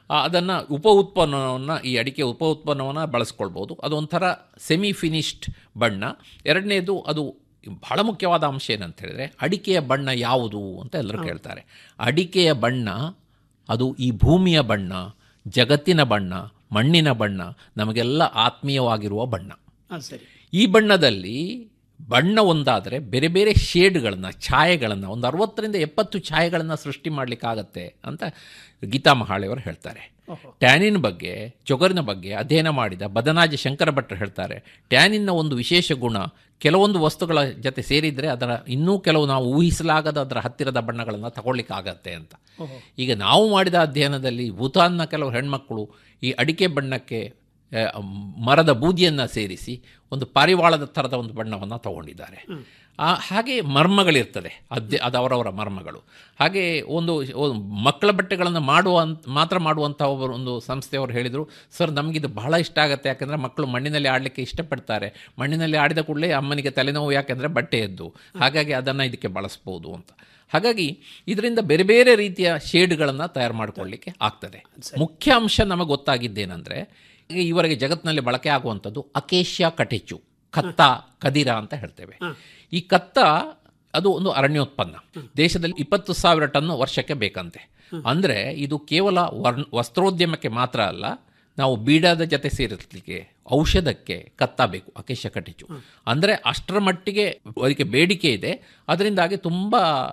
ಅದನ್ನು ಉಪ ಉತ್ಪನ್ನವನ್ನು ಈ ಅಡಿಕೆ ಉಪ ಉತ್ಪನ್ನವನ್ನು ಬಳಸ್ಕೊಳ್ಬೋದು ಅದು ಒಂಥರ ಸೆಮಿ ಫಿನಿಶ್ಡ್ ಬಣ್ಣ ಎರಡನೇದು ಅದು ಬಹಳ ಮುಖ್ಯವಾದ ಅಂಶ ಏನಂತ ಹೇಳಿದ್ರೆ ಅಡಿಕೆಯ ಬಣ್ಣ ಯಾವುದು ಅಂತ ಎಲ್ಲರೂ ಕೇಳ್ತಾರೆ ಅಡಿಕೆಯ ಬಣ್ಣ ಅದು ಈ ಭೂಮಿಯ ಬಣ್ಣ ಜಗತ್ತಿನ ಬಣ್ಣ ಮಣ್ಣಿನ ಬಣ್ಣ ನಮಗೆಲ್ಲ ಆತ್ಮೀಯವಾಗಿರುವ ಬಣ್ಣ ಹಾಂ ಸರಿ ಈ ಬಣ್ಣದಲ್ಲಿ ಬಣ್ಣ ಒಂದಾದರೆ ಬೇರೆ ಬೇರೆ ಶೇಡ್ಗಳನ್ನು ಛಾಯೆಗಳನ್ನು ಒಂದು ಅರವತ್ತರಿಂದ ಎಪ್ಪತ್ತು ಛಾಯೆಗಳನ್ನು ಸೃಷ್ಟಿ ಮಾಡಲಿಕ್ಕಾಗತ್ತೆ ಅಂತ ಗೀತಾ ಮಹಾಳೆಯವರು ಹೇಳ್ತಾರೆ ಟ್ಯಾನಿನ್ ಬಗ್ಗೆ ಚೊಗರಿನ ಬಗ್ಗೆ ಅಧ್ಯಯನ ಮಾಡಿದ ಬದನಾಜಿ ಶಂಕರ ಭಟ್ರು ಹೇಳ್ತಾರೆ ಟ್ಯಾನಿನ್ನ ಒಂದು ವಿಶೇಷ ಗುಣ ಕೆಲವೊಂದು ವಸ್ತುಗಳ ಜೊತೆ ಸೇರಿದರೆ ಅದರ ಇನ್ನೂ ಕೆಲವು ನಾವು ಊಹಿಸಲಾಗದ ಅದರ ಹತ್ತಿರದ ಬಣ್ಣಗಳನ್ನು ತಗೊಳ್ಳಿಕ್ಕಾಗತ್ತೆ ಅಂತ ಈಗ ನಾವು ಮಾಡಿದ ಅಧ್ಯಯನದಲ್ಲಿ ಭೂತಾನ್ನ ಕೆಲವು ಹೆಣ್ಮಕ್ಕಳು ಈ ಅಡಿಕೆ ಬಣ್ಣಕ್ಕೆ ಆ, ಮರದ ಬೂದಿಯನ್ನು ಸೇರಿಸಿ ಒಂದು ಪಾರಿವಾಳದ ಥರದ ಒಂದು ಬಣ್ಣವನ್ನು ತಗೊಂಡಿದ್ದಾರೆ ಆ, ಹಾಗೆ ಮರ್ಮಗಳಿರ್ತದೆ ಅದೇ ಅದು ಅವರವರ ಮರ್ಮಗಳು ಹಾಗೆ ಒಂದು ಒಂದು ಮಕ್ಕಳ ಬಟ್ಟೆಗಳನ್ನು ಮಾಡುವ ಅಂತ ಮಾತ್ರ ಮಾಡುವಂಥ ಒಬ್ಬರು ಒಂದು ಸಂಸ್ಥೆಯವರು ಹೇಳಿದರು ಸರ್ ನಮಗಿದು ಬಹಳ ಇಷ್ಟ ಆಗುತ್ತೆ ಯಾಕೆಂದರೆ ಮಕ್ಕಳು ಮಣ್ಣಿನಲ್ಲಿ ಆಡಲಿಕ್ಕೆ ಇಷ್ಟಪಡ್ತಾರೆ ಮಣ್ಣಿನಲ್ಲಿ ಆಡಿದ ಕೂಡಲೇ ಅಮ್ಮನಿಗೆ ತಲೆನೋವು ಯಾಕೆಂದರೆ ಬಟ್ಟೆ ಎದ್ದು ಹಾಗಾಗಿ ಅದನ್ನು ಇದಕ್ಕೆ ಬಳಸ್ಬೋದು ಅಂತ ಹಾಗಾಗಿ ಇದರಿಂದ ಬೇರೆ ಬೇರೆ ರೀತಿಯ ಶೇಡ್ಗಳನ್ನು ತಯಾರು ಮಾಡಿಕೊಳ್ಳಿಕ್ಕೆ ಆಗ್ತದೆ ಮುಖ್ಯ ಅಂಶ ನಮಗೆ ಗೊತ್ತಾಗಿದ್ದೇನೆಂದರೆ ಈಗ ಇವರಿಗೆ ಜಗತ್ತಿನಲ್ಲಿ ಬಳಕೆ ಆಗುವಂಥದ್ದು ಅಕೇಶ್ಯ ಕಟೆಚು ಕತ್ತ ಕದಿರ ಅಂತ ಹೇಳ್ತೇವೆ ಈ ಕತ್ತ ಅದು ಒಂದು ಅರಣ್ಯೋತ್ಪನ್ನ ದೇಶದಲ್ಲಿ ಇಪ್ಪತ್ತು ಸಾವಿರ ಟನ್ ವರ್ಷಕ್ಕೆ ಬೇಕಂತೆ ಅಂದರೆ ಇದು ಕೇವಲ ವರ್ಣ ವಸ್ತ್ರೋದ್ಯಮಕ್ಕೆ ಮಾತ್ರ ಅಲ್ಲ ನಾವು ಬೀಡಾದ ಜೊತೆ ಸೇರಿಸಲಿಕ್ಕೆ ಔಷಧಕ್ಕೆ ಕತ್ತ ಬೇಕು ಅಕೇಶ ಕಟಿಚು ಅಂದರೆ ಅಷ್ಟರ ಮಟ್ಟಿಗೆ ಅದಕ್ಕೆ ಬೇಡಿಕೆ ಇದೆ ಅದರಿಂದಾಗಿ ತುಂಬ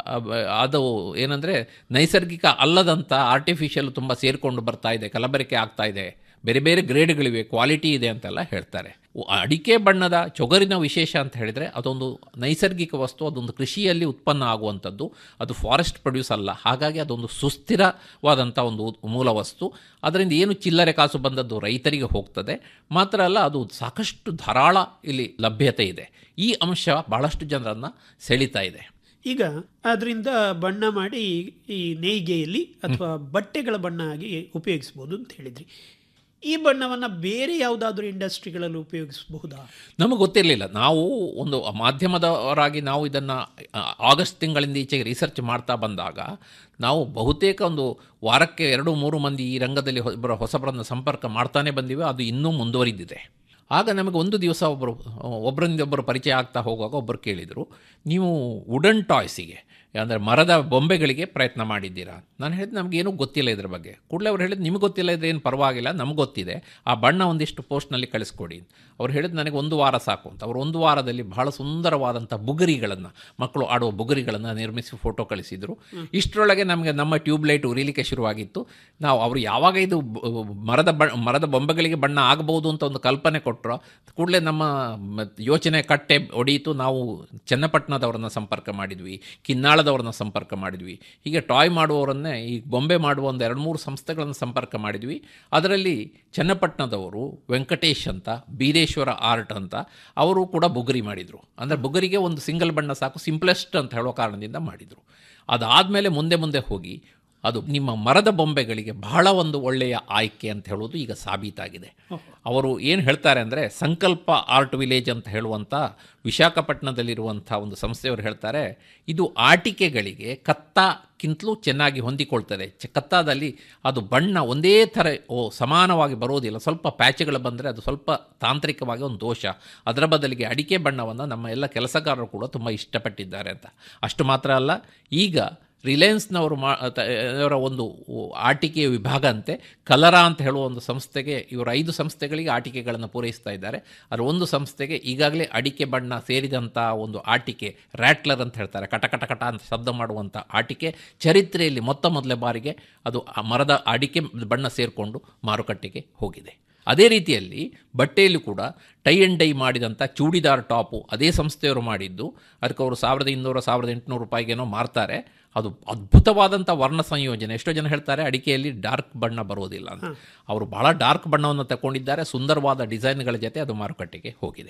ಅದು ಏನಂದರೆ ನೈಸರ್ಗಿಕ ಅಲ್ಲದಂಥ ಆರ್ಟಿಫಿಷಿಯಲ್ ತುಂಬ ಸೇರಿಕೊಂಡು ಬರ್ತಾ ಇದೆ ಕಲಬೆರಕೆ ಆಗ್ತಾ ಇದೆ ಬೇರೆ ಬೇರೆ ಗ್ರೇಡ್ಗಳಿವೆ ಕ್ವಾಲಿಟಿ ಇದೆ ಅಂತೆಲ್ಲ ಹೇಳ್ತಾರೆ ಅಡಿಕೆ ಬಣ್ಣದ ಚೊಗರಿನ ವಿಶೇಷ ಅಂತ ಹೇಳಿದರೆ ಅದೊಂದು ನೈಸರ್ಗಿಕ ವಸ್ತು ಅದೊಂದು ಕೃಷಿಯಲ್ಲಿ ಉತ್ಪನ್ನ ಆಗುವಂಥದ್ದು ಅದು ಫಾರೆಸ್ಟ್ ಪ್ರೊಡ್ಯೂಸ್ ಅಲ್ಲ ಹಾಗಾಗಿ ಅದೊಂದು ಸುಸ್ಥಿರವಾದಂಥ ಒಂದು ಮೂಲ ವಸ್ತು ಅದರಿಂದ ಏನು ಚಿಲ್ಲರೆ ಕಾಸು ಬಂದದ್ದು ರೈತರಿಗೆ ಹೋಗ್ತದೆ ಮಾತ್ರ ಅಲ್ಲ ಅದು ಸಾಕಷ್ಟು ಧಾರಾಳ ಇಲ್ಲಿ ಲಭ್ಯತೆ ಇದೆ ಈ ಅಂಶ ಬಹಳಷ್ಟು ಜನರನ್ನು ಸೆಳೀತಾ ಇದೆ ಈಗ ಅದರಿಂದ ಬಣ್ಣ ಮಾಡಿ ಈ ನೇಯ್ಗೆಯಲ್ಲಿ ಅಥವಾ ಬಟ್ಟೆಗಳ ಬಣ್ಣ ಆಗಿ ಉಪಯೋಗಿಸ್ಬೋದು ಅಂತ ಹೇಳಿದ್ರಿ ಈ ಬಣ್ಣವನ್ನು ಬೇರೆ ಯಾವುದಾದ್ರೂ ಇಂಡಸ್ಟ್ರಿಗಳಲ್ಲಿ ಉಪಯೋಗಿಸಬಹುದಾ ನಮಗೆ ಗೊತ್ತಿರಲಿಲ್ಲ ನಾವು ಒಂದು ಮಾಧ್ಯಮದವರಾಗಿ ನಾವು ಇದನ್ನು ಆಗಸ್ಟ್ ತಿಂಗಳಿಂದ ಈಚೆಗೆ ರಿಸರ್ಚ್ ಮಾಡ್ತಾ ಬಂದಾಗ ನಾವು ಬಹುತೇಕ ಒಂದು ವಾರಕ್ಕೆ ಎರಡು ಮೂರು ಮಂದಿ ಈ ರಂಗದಲ್ಲಿ ಒಬ್ಬರ ಹೊಸಬರನ್ನು ಸಂಪರ್ಕ ಮಾಡ್ತಾನೆ ಬಂದಿವೆ ಅದು ಇನ್ನೂ ಮುಂದುವರಿದಿದೆ ಆಗ ನಮಗೆ ಒಂದು ದಿವಸ ಒಬ್ಬರು ಒಬ್ಬರಿಂದ ಒಬ್ಬರು ಪರಿಚಯ ಆಗ್ತಾ ಹೋಗುವಾಗ ಒಬ್ಬರು ಕೇಳಿದರು ನೀವು ವುಡನ್ ಟಾಯ್ಸಿಗೆ ಅಂದರೆ ಮರದ ಬೊಂಬೆಗಳಿಗೆ ಪ್ರಯತ್ನ ಮಾಡಿದ್ದೀರಾ ನಾನು ಹೇಳಿದ್ದು ನಮಗೇನೂ ಗೊತ್ತಿಲ್ಲ ಇದ್ರ ಬಗ್ಗೆ ಕೂಡಲೇ ಅವ್ರು ಹೇಳಿದ್ದು ನಿಮಗೆ ಗೊತ್ತಿಲ್ಲ ಇದ್ರೆ ಏನು ಪರವಾಗಿಲ್ಲ ನಮ್ಗೆ ಗೊತ್ತಿದೆ ಆ ಬಣ್ಣ ಒಂದಿಷ್ಟು ಪೋಸ್ಟ್ನಲ್ಲಿ ಕಳಿಸ್ಕೊಡಿ ಅವ್ರು ಹೇಳಿದ್ದು ನನಗೆ ಒಂದು ವಾರ ಸಾಕು ಅಂತ ಅವರು ಒಂದು ವಾರದಲ್ಲಿ ಬಹಳ ಸುಂದರವಾದಂಥ ಬುಗುರಿಗಳನ್ನು ಮಕ್ಕಳು ಆಡುವ ಬುಗುರಿಗಳನ್ನು ನಿರ್ಮಿಸಿ ಫೋಟೋ ಕಳಿಸಿದರು ಇಷ್ಟರೊಳಗೆ ನಮಗೆ ನಮ್ಮ ಟ್ಯೂಬ್ಲೈಟ್ ಉರಿಲಿಕ್ಕೆ ಶುರುವಾಗಿತ್ತು ನಾವು ಅವರು ಯಾವಾಗ ಇದು ಬ- ಮರದ ಬ ಮರದ ಬೊಂಬೆಗಳಿಗೆ ಬಣ್ಣ ಆಗಬಹುದು ಅಂತ ಒಂದು ಕಲ್ಪನೆ ಕೊಟ್ಟರು ಕೂಡಲೇ ನಮ್ಮ ಮ- ಯೋಚನೆ ಕಟ್ಟೆ ಒಡೆಯಿತು ನಾವು ಚನ್ನಪಟ್ಟಣದವರನ್ನ ಸಂಪರ್ಕ ಮಾಡಿದ್ವಿ ಕಿನ್ನಾಳದವ್ರನ್ನ ಸಂಪರ್ಕ ಮಾಡಿದ್ವಿ ಹೀಗೆ ಟಾಯ್ ಮಾಡುವವರನ್ನೇ ಈ ಬೊಂಬೆ ಮಾಡುವ ಒಂದು ಎರಡು ಮೂರು ಸಂಸ್ಥೆಗಳನ್ನು ಸಂಪರ್ಕ ಮಾಡಿದ್ವಿ ಅದರಲ್ಲಿ ಚನ್ನಪಟ್ಟಣದವರು ವೆಂಕಟೇಶ್ ಅಂತ ಬೀರೇಶ್ವರ ಆರ್ಟ್ ಅಂತ ಅವರು ಕೂಡ ಬುಗುರಿ ಮಾಡಿದರು ಅಂದರೆ ಬುಗುರಿಗೆ ಒಂದು ಸಿಂಗಲ್ ಬಣ್ಣ ಸಾಕು ಸಿಂಪ್ಲೆಸ್ಟ್ ಅಂತ ಹೇಳೋ ಕಾರಣದಿಂದ ಮಾಡಿದರು ಅದಾದಮೇಲೆ ಮುಂದೆ ಮುಂದೆ ಹೋಗಿ ಅದು ನಿಮ್ಮ ಮರದ ಬೊಂಬೆಗಳಿಗೆ ಬಹಳ ಒಂದು ಒಳ್ಳೆಯ ಆಯ್ಕೆ ಅಂತ ಹೇಳೋದು ಈಗ ಸಾಬೀತಾಗಿದೆ ಅವರು ಏನು ಹೇಳ್ತಾರೆ ಅಂದರೆ ಸಂಕಲ್ಪ ಆರ್ಟ್ ವಿಲೇಜ್ ಅಂತ ಹೇಳುವಂಥ ವಿಶಾಖಪಟ್ಟಣದಲ್ಲಿರುವಂಥ ಒಂದು ಸಂಸ್ಥೆಯವರು ಹೇಳ್ತಾರೆ ಇದು ಆಟಿಕೆಗಳಿಗೆ ಕತ್ತಕ್ಕಿಂತಲೂ ಚೆನ್ನಾಗಿ ಹೊಂದಿಕೊಳ್ತದೆ ಚ ಕತ್ತಾದಲ್ಲಿ ಅದು ಬಣ್ಣ ಒಂದೇ ಥರ ಓ ಸಮಾನವಾಗಿ ಬರೋದಿಲ್ಲ ಸ್ವಲ್ಪ ಪ್ಯಾಚ್ಗಳು ಬಂದರೆ ಅದು ಸ್ವಲ್ಪ ತಾಂತ್ರಿಕವಾಗಿ ಒಂದು ದೋಷ ಅದರ ಬದಲಿಗೆ ಅಡಿಕೆ ಬಣ್ಣವನ್ನು ನಮ್ಮ ಎಲ್ಲ ಕೆಲಸಗಾರರು ಕೂಡ ತುಂಬ ಇಷ್ಟಪಟ್ಟಿದ್ದಾರೆ ಅಂತ ಅಷ್ಟು ಮಾತ್ರ ಅಲ್ಲ ಈಗ ರಿಲಯನ್ಸ್ನವರು ಮಾ ತ- ಅವರ ಒಂದು ಆಟಿಕೆಯ ವಿಭಾಗ ಅಂತೆ ಕಲರ ಅಂತ ಹೇಳುವ ಒಂದು ಸಂಸ್ಥೆಗೆ ಇವರು ಐದು ಸಂಸ್ಥೆಗಳಿಗೆ ಆಟಿಕೆಗಳನ್ನು ಪೂರೈಸ್ತಾ ಇದ್ದಾರೆ ಅದರ ಒಂದು ಸಂಸ್ಥೆಗೆ ಈಗಾಗಲೇ ಅಡಿಕೆ ಬಣ್ಣ ಸೇರಿದಂಥ ಒಂದು ಆಟಿಕೆ ರ್ಯಾಟ್ಲರ್ ಅಂತ ಹೇಳ್ತಾರೆ ಕಟ ಕಟ ಕಟ ಅಂತ ಶಬ್ದ ಮಾಡುವಂಥ ಆಟಿಕೆ ಚರಿತ್ರೆಯಲ್ಲಿ ಮೊತ್ತ ಮೊದಲ ಬಾರಿಗೆ ಅದು ಆ ಮರದ ಅಡಿಕೆ ಬಣ್ಣ ಸೇರಿಕೊಂಡು ಮಾರುಕಟ್ಟೆಗೆ ಹೋಗಿದೆ ಅದೇ ರೀತಿಯಲ್ಲಿ ಬಟ್ಟೆಯಲ್ಲಿ ಕೂಡ ಟೈ ಆ್ಯಂಡ್ ಡೈ ಮಾಡಿದಂಥ ಚೂಡಿದಾರ್ ಟಾಪು ಅದೇ ಸಂಸ್ಥೆಯವರು ಮಾಡಿದ್ದು ಅದಕ್ಕೆ ಅವರು ಸಾವಿರದ ಇನ್ನೂರು ಸಾವಿರದ ಎಂಟುನೂರು ರೂಪಾಯಿಗೇನೋ ಮಾರ್ತಾರೆ ಅದು ಅದ್ಭುತವಾದಂಥ ವರ್ಣ ಸಂಯೋಜನೆ ಎಷ್ಟೋ ಜನ ಹೇಳ್ತಾರೆ ಅಡಿಕೆಯಲ್ಲಿ ಡಾರ್ಕ್ ಬಣ್ಣ ಬರೋದಿಲ್ಲ ಅಂತ ಅವರು ಬಹಳ ಡಾರ್ಕ್ ಬಣ್ಣವನ್ನು ತಗೊಂಡಿದ್ದಾರೆ ಸುಂದರವಾದ ಡಿಸೈನ್ಗಳ ಜೊತೆ ಅದು ಮಾರುಕಟ್ಟೆಗೆ ಹೋಗಿದೆ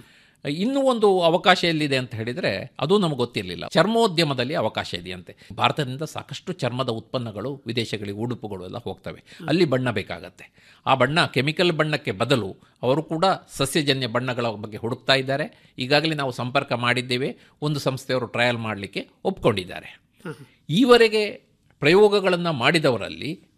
ಇನ್ನೂ ಒಂದು ಅವಕಾಶ ಎಲ್ಲಿದೆ ಅಂತ ಹೇಳಿದರೆ ಅದು ನಮಗೆ ಗೊತ್ತಿರಲಿಲ್ಲ ಚರ್ಮೋದ್ಯಮದಲ್ಲಿ ಅವಕಾಶ ಇದೆಯಂತೆ ಭಾರತದಿಂದ ಸಾಕಷ್ಟು ಚರ್ಮದ ಉತ್ಪನ್ನಗಳು ವಿದೇಶಗಳಿಗೆ ಉಡುಪುಗಳು ಎಲ್ಲ ಹೋಗ್ತವೆ ಅಲ್ಲಿ ಬಣ್ಣ ಬೇಕಾಗತ್ತೆ ಆ ಬಣ್ಣ ಕೆಮಿಕಲ್ ಬಣ್ಣಕ್ಕೆ ಬದಲು ಅವರು ಕೂಡ ಸಸ್ಯಜನ್ಯ ಬಣ್ಣಗಳ ಬಗ್ಗೆ ಹುಡುಕ್ತಾ ಇದ್ದಾರೆ ಈಗಾಗಲೇ ನಾವು ಸಂಪರ್ಕ ಮಾಡಿದ್ದೇವೆ ಒಂದು ಸಂಸ್ಥೆಯವರು ಟ್ರಯಲ್ ಮಾಡಲಿಕ್ಕೆ ಒಪ್ಕೊಂಡಿದ್ದಾರೆ ಈವರೆಗೆ ಪ್ರಯೋಗಗಳನ್ನು ಮಾಡಿದವರಲ್ಲಿ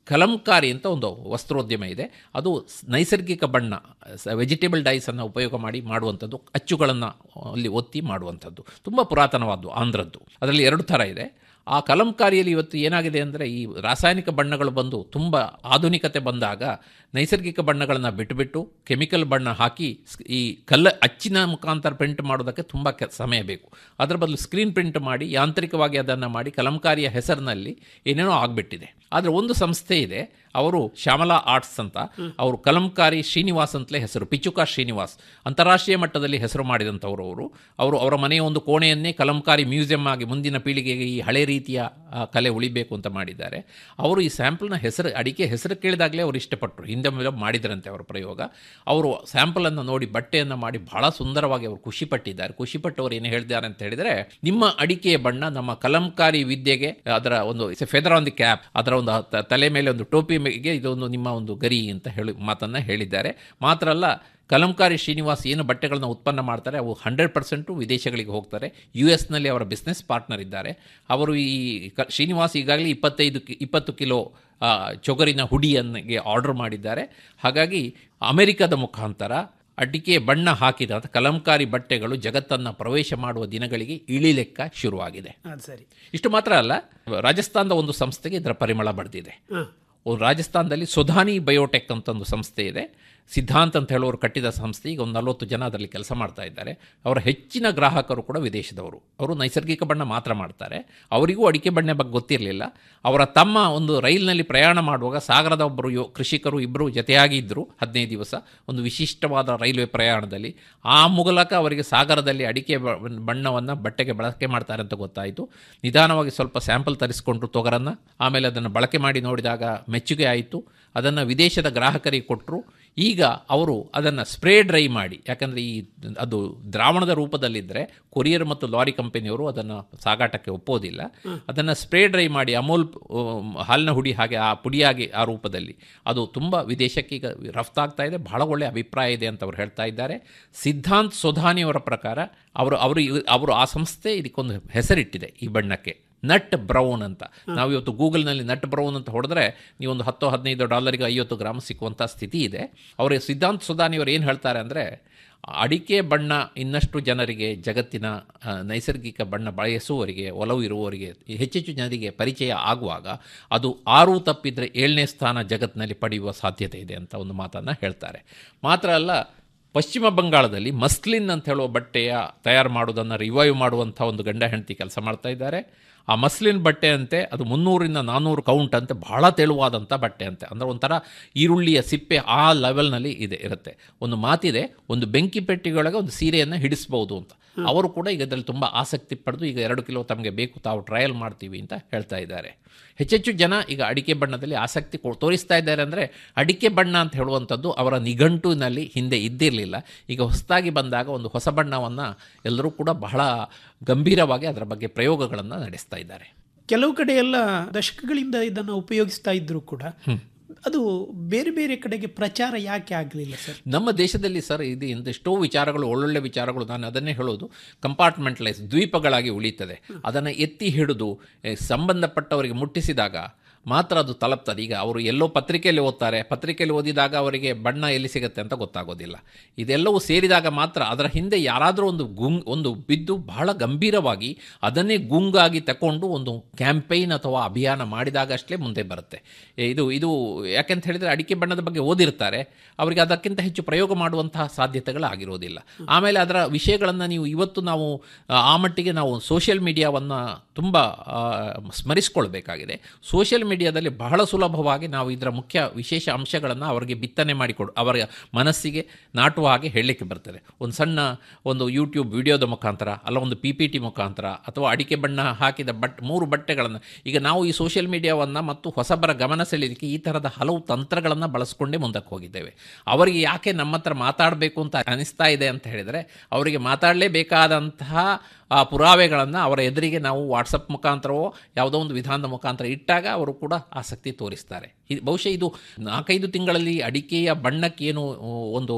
ಕಲಂಕಾರಿ ಅಂತ ಒಂದು ವಸ್ತ್ರೋದ್ಯಮ ಇದೆ ಅದು ಸ್- ನೈಸರ್ಗಿಕ ಬಣ್ಣ ವೆಜಿಟೇಬಲ್ ಡೈಸನ್ನು ಉಪಯೋಗ ಮಾಡಿ ಮಾಡುವಂಥದ್ದು ಅಚ್ಚುಗಳನ್ನು ಅಲ್ಲಿ ಒತ್ತಿ ಮಾಡುವಂಥದ್ದು ತುಂಬ ಪುರಾತನವಾದ್ದು ಆಂಧ್ರದ್ದು ಅದರಲ್ಲಿ ಎರಡು ಥರ ಇದೆ ಆ ಕಲಂಕಾರಿಯಲ್ಲಿ ಇವತ್ತು ಏನಾಗಿದೆ ಅಂದರೆ ಈ ರಾಸಾಯನಿಕ ಬಣ್ಣಗಳು ಬಂದು ತುಂಬ ಆಧುನಿಕತೆ ಬಂದಾಗ ನೈಸರ್ಗಿಕ ಬಣ್ಣಗಳನ್ನು ಬಿಟ್ಟುಬಿಟ್ಟು ಕೆಮಿಕಲ್ ಬಣ್ಣ ಹಾಕಿ ಸ್- ಈ ಕಲ್ಲ ಅಚ್ಚಿನ ಮುಖಾಂತರ ಪ್ರಿಂಟ್ ಮಾಡೋದಕ್ಕೆ ತುಂಬ ಕೆ ಸಮಯ ಬೇಕು ಅದರ ಬದಲು ಸ್ಕ್ರೀನ್ ಪ್ರಿಂಟ್ ಮಾಡಿ ಯಾಂತ್ರಿಕವಾಗಿ ಅದನ್ನು ಮಾಡಿ ಕಲಂಕಾರಿಯ ಹೆಸರಿನಲ್ಲಿ ಏನೇನೋ ಆಗಿಬಿಟ್ಟಿದೆ ಆದರೆ ಒಂದು ಸಂಸ್ಥೆ ಇದೆ ಅವರು ಶ್ಯಾಮಲಾ ಆರ್ಟ್ಸ್ ಅಂತ ಅವರು ಕಲಂಕಾರಿ ಶ್ರೀನಿವಾಸ್ ಅಂತಲೇ ಹೆಸರು ಪಿಚುಕಾ ಶ್ರೀನಿವಾಸ್ ಅಂತಾರಾಷ್ಟ್ರೀಯ ಮಟ್ಟದಲ್ಲಿ ಹೆಸರು ಮಾಡಿದಂಥವರು ಅವರು ಅವರು ಅವರ ಮನೆಯ ಒಂದು ಕೋಣೆಯನ್ನೇ ಕಲಂಕಾರಿ ಮ್ಯೂಸಿಯಂ ಆಗಿ ಮುಂದಿನ ಪೀಳಿಗೆಗೆ ಈ ಹಳೆ ರೀತಿಯ ಆ, ಕಲೆ ಉಳಿಬೇಕು ಅಂತ ಮಾಡಿದ್ದಾರೆ ಅವರು ಈ ಸ್ಯಾಂಪಲ್ನ ಹೆಸರು ಅಡಿಕೆ ಹೆಸರು ಕೇಳಿದಾಗಲೇ ಅವರು ಇಷ್ಟಪಟ್ಟರು ಹಿಂದೆ ಮೇಲೆ ಮಾಡಿದ್ರಂತೆ ಅವರ ಪ್ರಯೋಗ ಅವರು ಸ್ಯಾಂಪಲನ್ನು ನೋಡಿ ಬಟ್ಟೆಯನ್ನು ಮಾಡಿ ಬಹಳ ಸುಂದರವಾಗಿ ಅವರು ಖುಷಿಪಟ್ಟಿದ್ದಾರೆ ಖುಷಿಪಟ್ಟವರು ಏನು ಹೇಳಿದ್ದಾರೆ ಅಂತ ಹೇಳಿದರೆ ನಿಮ್ಮ ಅಡಿಕೆಯ ಬಣ್ಣ ನಮ್ಮ ಕಲಂಕಾರಿ ವಿದ್ಯೆಗೆ ಅದರ ಒಂದು ಫೆದರ್ ಆನ್ ದಿ ಕ್ಯಾಪ್ ಅದರ ಒಂದು ತ- ತಲೆ ಮೇಲೆ ಒಂದು ಟೋಪಿ ಮೇಲೆ ಇದೊಂದು ನಿಮ್ಮ ಒಂದು ಗರಿ ಅಂತ ಹೇಳಿ ಮಾತನ್ನು ಹೇಳಿದ್ದಾರೆ ಮಾತ್ರ ಅಲ್ಲ ಕಲಂಕಾರಿ ಶ್ರೀನಿವಾಸ್ ಏನು ಬಟ್ಟೆಗಳನ್ನ ಉತ್ಪನ್ನ ಮಾಡ್ತಾರೆ ಅವು ಹಂಡ್ರೆಡ್ ಪರ್ಸೆಂಟು ವಿದೇಶಗಳಿಗೆ ಹೋಗ್ತಾರೆ ಯು ಎಸ್ನಲ್ಲಿ ಅವರ ಬಿಸ್ನೆಸ್ ಪಾರ್ಟ್ನರ್ ಇದ್ದಾರೆ ಅವರು ಈ ಕ ಶ್ರೀನಿವಾಸ್ ಈಗಾಗಲೇ ಇಪ್ಪತ್ತೈದು ಕಿ ಇಪ್ಪತ್ತು ಕಿಲೋ ಆ, ಚೊಗರಿನ ಹುಡಿಯನ್ನಿಗೆ ಆರ್ಡರ್ ಮಾಡಿದ್ದಾರೆ ಹಾಗಾಗಿ ಅಮೆರಿಕದ ಮುಖಾಂತರ ಅಡಿಕೆ ಬಣ್ಣ ಹಾಕಿದ ಕಲಂಕಾರಿ ಬಟ್ಟೆಗಳು ಜಗತ್ತನ್ನು ಪ್ರವೇಶ ಮಾಡುವ ದಿನಗಳಿಗೆ ಇಳಿಲೆಕ್ಕ ಶುರುವಾಗಿದೆ ಅದು ಸರಿ ಇಷ್ಟು ಮಾತ್ರ ಅಲ್ಲ ರಾಜಸ್ಥಾನದ ಒಂದು ಸಂಸ್ಥೆಗೆ ಇದರ ಪರಿಮಳ ಬಡ್ದಿದೆ ಹಾಂ ಒಂದು ರಾಜಸ್ಥಾನದಲ್ಲಿ ಸುಧಾನಿ ಬಯೋಟೆಕ್ ಅಂತ ಒಂದು ಸಂಸ್ಥೆ ಇದೆ ಸಿದ್ಧಾಂತ್ ಅಂತ ಹೇಳೋರು ಕಟ್ಟಿದ ಸಂಸ್ಥೆ ಈಗ ಒಂದು ನಲವತ್ತು ಜನ ಅದರಲ್ಲಿ ಕೆಲಸ ಮಾಡ್ತಾ ಇದ್ದಾರೆ ಅವರ ಹೆಚ್ಚಿನ ಗ್ರಾಹಕರು ಕೂಡ ವಿದೇಶದವರು ಅವರು ನೈಸರ್ಗಿಕ ಬಣ್ಣ ಮಾತ್ರ ಮಾಡ್ತಾರೆ ಅವರಿಗೂ ಅಡಿಕೆ ಬಣ್ಣ ಬಗ್ಗೆ ಗೊತ್ತಿರಲಿಲ್ಲ ಅವರ ತಮ್ಮ ಒಂದು ರೈಲಿನಲ್ಲಿ ಪ್ರಯಾಣ ಮಾಡುವಾಗ ಸಾಗರದ ಒಬ್ಬರು ಯೋ ಕೃಷಿಕರು ಇಬ್ಬರು ಜೊತೆಯಾಗಿ ಇದ್ದರು ಹದಿನೈದು ದಿವಸ ಒಂದು ವಿಶಿಷ್ಟವಾದ ರೈಲ್ವೆ ಪ್ರಯಾಣದಲ್ಲಿ ಆ ಮೂಲಕ ಅವರಿಗೆ ಸಾಗರದಲ್ಲಿ ಅಡಿಕೆ ಬ- ಬಣ್ಣವನ್ನು ಬಟ್ಟೆಗೆ ಬಳಕೆ ಮಾಡ್ತಾರೆ ಅಂತ ಗೊತ್ತಾಯಿತು ನಿಧಾನವಾಗಿ ಸ್ವಲ್ಪ ಸ್ಯಾಂಪಲ್ ತರಿಸ್ಕೊಂಡ್ರು ತೊಗರನ್ನು ಆಮೇಲೆ ಅದನ್ನು ಬಳಕೆ ಮಾಡಿ ನೋಡಿದಾಗ ಮೆಚ್ಚುಗೆ ಆಯಿತು ಅದನ್ನು ವಿದೇಶದ ಗ್ರಾಹಕರಿಗೆ ಕೊಟ್ಟರು ಈಗ ಅವರು ಅದನ್ನು ಸ್ಪ್ರೇ ಡ್ರೈ ಮಾಡಿ ಯಾಕಂದರೆ ಈ ಅದು ದ್ರಾವಣದ ರೂಪದಲ್ಲಿದ್ದರೆ ಕೊರಿಯರ್ ಮತ್ತು ಲಾರಿ ಕಂಪನಿಯವರು ಅದನ್ನು ಸಾಗಾಟಕ್ಕೆ ಒಪ್ಪೋದಿಲ್ಲ ಅದನ್ನು ಸ್ಪ್ರೇ ಡ್ರೈ ಮಾಡಿ ಅಮೂಲ್ ಉಮ್, ಹಾಲಿನ ಹುಡಿ ಹಾಗೆ ಆ ಪುಡಿಯಾಗಿ ಆ ರೂಪದಲ್ಲಿ ಅದು ತುಂಬ ವಿದೇಶಕ್ಕೆ ಈಗ ರಫ್ತಾಗ್ತಾ ಇದೆ ಬಹಳ ಒಳ್ಳೆಯ ಅಭಿಪ್ರಾಯ ಇದೆ ಅಂತ ಅವರು ಹೇಳ್ತಾ ಇದ್ದಾರೆ ಸಿದ್ಧಾಂತ್ ಸೊಧಾನಿಯವರ ಪ್ರಕಾರ ಅವರು ಅವರು ಇವ್- ಅವರು ಆ ಸಂಸ್ಥೆ ಇದಕ್ಕೊಂದು ಹೆಸರಿಟ್ಟಿದೆ ಈ ಬಣ್ಣಕ್ಕೆ ನಟ್ ಬ್ರೌನ್ ಅಂತ ನಾವು ಇವತ್ತು ಗೂಗಲ್ನಲ್ಲಿ ನಟ್ ಬ್ರೌನ್ ಅಂತ ಹೊಡೆದ್ರೆ ನೀವೊಂದು ಹತ್ತು ಹದಿನೈದು ಡಾಲರಿಗೆ ಐವತ್ತು ಗ್ರಾಮ್ ಸಿಕ್ಕುವಂಥ ಸ್ಥಿತಿ ಇದೆ ಅವರ ಸಿದ್ಧಾಂತ್ ಸುಧಾನಿಯವರು ಏನು ಹೇಳ್ತಾರೆ ಅಂದರೆ ಅಡಿಕೆ ಬಣ್ಣ ಇನ್ನಷ್ಟು ಜನರಿಗೆ ಜಗತ್ತಿನ ಆ, ನೈಸರ್ಗಿಕ ಬಣ್ಣ ಬಯಸುವವರಿಗೆ ಒಲವು ಇರುವವರಿಗೆ ಹೆಚ್ಚೆಚ್ಚು ಜನರಿಗೆ ಪರಿಚಯ ಆಗುವಾಗ ಅದು ಆರು ತಪ್ಪಿದರೆ ಏಳನೇ ಸ್ಥಾನ ಜಗತ್ತಿನಲ್ಲಿ ಪಡೆಯುವ ಸಾಧ್ಯತೆ ಇದೆ ಅಂತ ಒಂದು ಮಾತನ್ನು ಹೇಳ್ತಾರೆ ಮಾತ್ರ ಅಲ್ಲ ಪಶ್ಚಿಮ ಬಂಗಾಳದಲ್ಲಿ ಮಸ್ಲಿನ್ ಅಂತ ಹೇಳುವ ಬಟ್ಟೆಯ ತಯಾರು ಮಾಡೋದನ್ನು ರಿವೈವ್ ಮಾಡುವಂಥ ಒಂದು ಗಂಡ ಹೆಂಡತಿ ಕೆಲಸ ಮಾಡ್ತಾ ಇದ್ದಾರೆ ಆ ಮಸ್ಲಿನ್ ಬಟ್ಟೆ ಅಂತೆ ಅದು ಮುನ್ನೂರಿಂದ ನಾನ್ನೂರು ಕೌಂಟ್ ಅಂತೆ ಬಹಳ ತೆಳುವಾದಂಥ ಬಟ್ಟೆ ಅಂತೆ ಅಂದರೆ ಒಂಥರ ಈರುಳ್ಳಿಯ ಸಿಪ್ಪೆ ಆ ಲೆವೆಲ್ನಲ್ಲಿ ಇದೆ ಇರುತ್ತೆ ಒಂದು ಮಾತಿದೆ ಒಂದು ಬೆಂಕಿ ಪೆಟ್ಟಿಗೆಯೊಳಗೆ ಒಂದು ಸೀರೆಯನ್ನು ಹಿಡಿಸ್ಬೋದು ಅಂತ ಅವರು ಕೂಡ ಈಗ ಇದರಲ್ಲಿ ತುಂಬ ಆಸಕ್ತಿ ಪಡೆದು ಈಗ ಎರಡು ಕಿಲೋ ತಮಗೆ ಬೇಕು ತಾವು ಟ್ರಯಲ್ ಮಾಡ್ತೀವಿ ಅಂತ ಹೇಳ್ತಾ ಇದ್ದಾರೆ ಹೆಚ್ಚೆಚ್ಚು ಜನ ಈಗ ಅಡಿಕೆ ಬಣ್ಣದಲ್ಲಿ ಆಸಕ್ತಿ ಕೊ- ತೋರಿಸ್ತಾ ಇದ್ದಾರೆ ಅಂದರೆ ಅಡಿಕೆ ಬಣ್ಣ ಅಂತ ಹೇಳುವಂಥದ್ದು ಅವರ ನಿಘಂಟುವಿನಲ್ಲಿ ಹಿಂದೆ ಇದ್ದಿರಲಿಲ್ಲ ಈಗ ಹೊಸದಾಗಿ ಬಂದಾಗ ಒಂದು ಹೊಸ ಬಣ್ಣವನ್ನು ಎಲ್ಲರೂ ಕೂಡ ಬಹಳ ಗಂಭೀರವಾಗಿ ಅದರ ಬಗ್ಗೆ ಪ್ರಯೋಗಗಳನ್ನು ನಡೆಸ್ತಾ ಇದ್ದಾರೆ ಕೆಲವು ಕಡೆ ಎಲ್ಲ ದಶಕಗಳಿಂದ ಇದನ್ನು ಉಪಯೋಗಿಸ್ತಾ ಇದ್ರೂ ಕೂಡ ಅದು ಬೇರೆ ಬೇರೆ ಕಡೆಗೆ ಪ್ರಚಾರ ಯಾಕೆ ಆಗಲಿಲ್ಲ ಸರ್ ನಮ್ಮ ದೇಶದಲ್ಲಿ ಸರ್ ಇದು ಇಂದೆಷ್ಟೋ ವಿಚಾರಗಳು ಒಳ್ಳೊಳ್ಳೆ ವಿಚಾರಗಳು ನಾನು ಅದನ್ನೇ ಹೇಳೋದು ಕಂಪಾರ್ಟ್ಮೆಂಟ್ಲೈಸ್ ದ್ವೀಪಗಳಾಗಿ ಉಳಿತದೆ ಅದನ್ನು ಎತ್ತಿ ಹಿಡಿದು ಎ, ಸಂಬಂಧಪಟ್ಟವರಿಗೆ ಮುಟ್ಟಿಸಿದಾಗ ಮಾತ್ರ ಅದು ತಲುಪ್ತದೆ ಈಗ ಅವರು ಎಲ್ಲೋ ಪತ್ರಿಕೆಯಲ್ಲಿ ಓದ್ತಾರೆ ಪತ್ರಿಕೆಯಲ್ಲಿ ಓದಿದಾಗ ಅವರಿಗೆ ಬಣ್ಣ ಎಲ್ಲಿ ಸಿಗುತ್ತೆ ಅಂತ ಗೊತ್ತಾಗೋದಿಲ್ಲ ಇದೆಲ್ಲವೂ ಸೇರಿದಾಗ ಮಾತ್ರ ಅದರ ಹಿಂದೆ ಯಾರಾದರೂ ಒಂದು ಗುಂಗ್ ಒಂದು ಬಿದ್ದು ಬಹಳ ಗಂಭೀರವಾಗಿ ಅದನ್ನೇ ಗುಂಗಾಗಿ ತಗೊಂಡು ಒಂದು ಕ್ಯಾಂಪೈನ್ ಅಥವಾ ಅಭಿಯಾನ ಮಾಡಿದಾಗ ಅಷ್ಟೇ ಮುಂದೆ ಬರುತ್ತೆ ಎ, ಇದು ಇದು ಯಾಕೆಂತ ಹೇಳಿದರೆ ಅಡಿಕೆ ಬಣ್ಣದ ಬಗ್ಗೆ ಓದಿರ್ತಾರೆ ಅವರಿಗೆ ಅದಕ್ಕಿಂತ ಹೆಚ್ಚು ಪ್ರಯೋಗ ಮಾಡುವಂತಹ ಸಾಧ್ಯತೆಗಳಾಗಿರೋದಿಲ್ಲ ಆಮೇಲೆ ಅದರ ವಿಷಯಗಳನ್ನು ನೀವು ಇವತ್ತು ನಾವು ಆ, ಆ ಮಟ್ಟಿಗೆ ನಾವು ಸೋಷಿಯಲ್ ಮೀಡಿಯಾವನ್ನು ತುಂಬ ಆ, ಸ್ಮರಿಸ್ಕೊಳ್ಬೇಕಾಗಿದೆ ಸೋಷಿಯಲ್ ಮೀಡಿಯಾದಲ್ಲಿ ಬಹಳ ಸುಲಭವಾಗಿ ನಾವು ಇದರ ಮುಖ್ಯ ವಿಶೇಷ ಅಂಶಗಳನ್ನು ಅವರಿಗೆ ಬಿತ್ತನೆ ಮಾಡಿಕೊಡು ಅವರ ಮನಸ್ಸಿಗೆ ನಾಟುವ ಹಾಗೆ ಹೇಳಲಿಕ್ಕೆ ಬರ್ತದೆ ಒಂದು ಸಣ್ಣ ಒಂದು ಯೂಟ್ಯೂಬ್ ವಿಡಿಯೋದ ಮುಖಾಂತರ ಅಲ್ಲ ಒಂದು ಪಿ ಪಿ ಟಿ ಮುಖಾಂತರ ಅಥವಾ ಅಡಿಕೆ ಬಣ್ಣ ಹಾಕಿದ ಬಟ್ ಮೂರು ಬಟ್ಟೆಗಳನ್ನು ಈಗ ನಾವು ಈ ಸೋಷಿಯಲ್ ಮೀಡಿಯಾವನ್ನು ಮತ್ತು ಹೊಸಬರ ಗಮನ ಸೆಳೆಯಲಿಕ್ಕೆ ಈ ಥರದ ಹಲವು ತಂತ್ರಗಳನ್ನು ಬಳಸ್ಕೊಂಡೇ ಮುಂದಕ್ಕೆ ಹೋಗಿದ್ದೇವೆ ಅವರಿಗೆ ಯಾಕೆ ನಮ್ಮ ಹತ್ರ ಮಾತಾಡಬೇಕು ಅಂತ ಅನಿಸ್ತಾ ಇದೆ ಅಂತ ಹೇಳಿದರೆ ಅವರಿಗೆ ಮಾತಾಡಲೇಬೇಕಾದಂತಹ ಆ ಪುರಾವೆಗಳನ್ನು ಅವರ ಎದುರಿಗೆ ನಾವು ವಾಟ್ಸಪ್ ಮುಖಾಂತರವೋ ಯಾವುದೋ ಒಂದು ವಿಧಾನದ ಮುಖಾಂತರ ಇಟ್ಟಾಗ ಅವರು ಕೂಡ ಆಸಕ್ತಿ ತೋರಿಸ್ತಾರೆ ಇದು ಬಹುಶಃ ಇದು ನಾಲ್ಕೈದು ತಿಂಗಳಲ್ಲಿ ಅಡಿಕೆಯ ಬಣ್ಣಕ್ಕೇನು ಒಂದು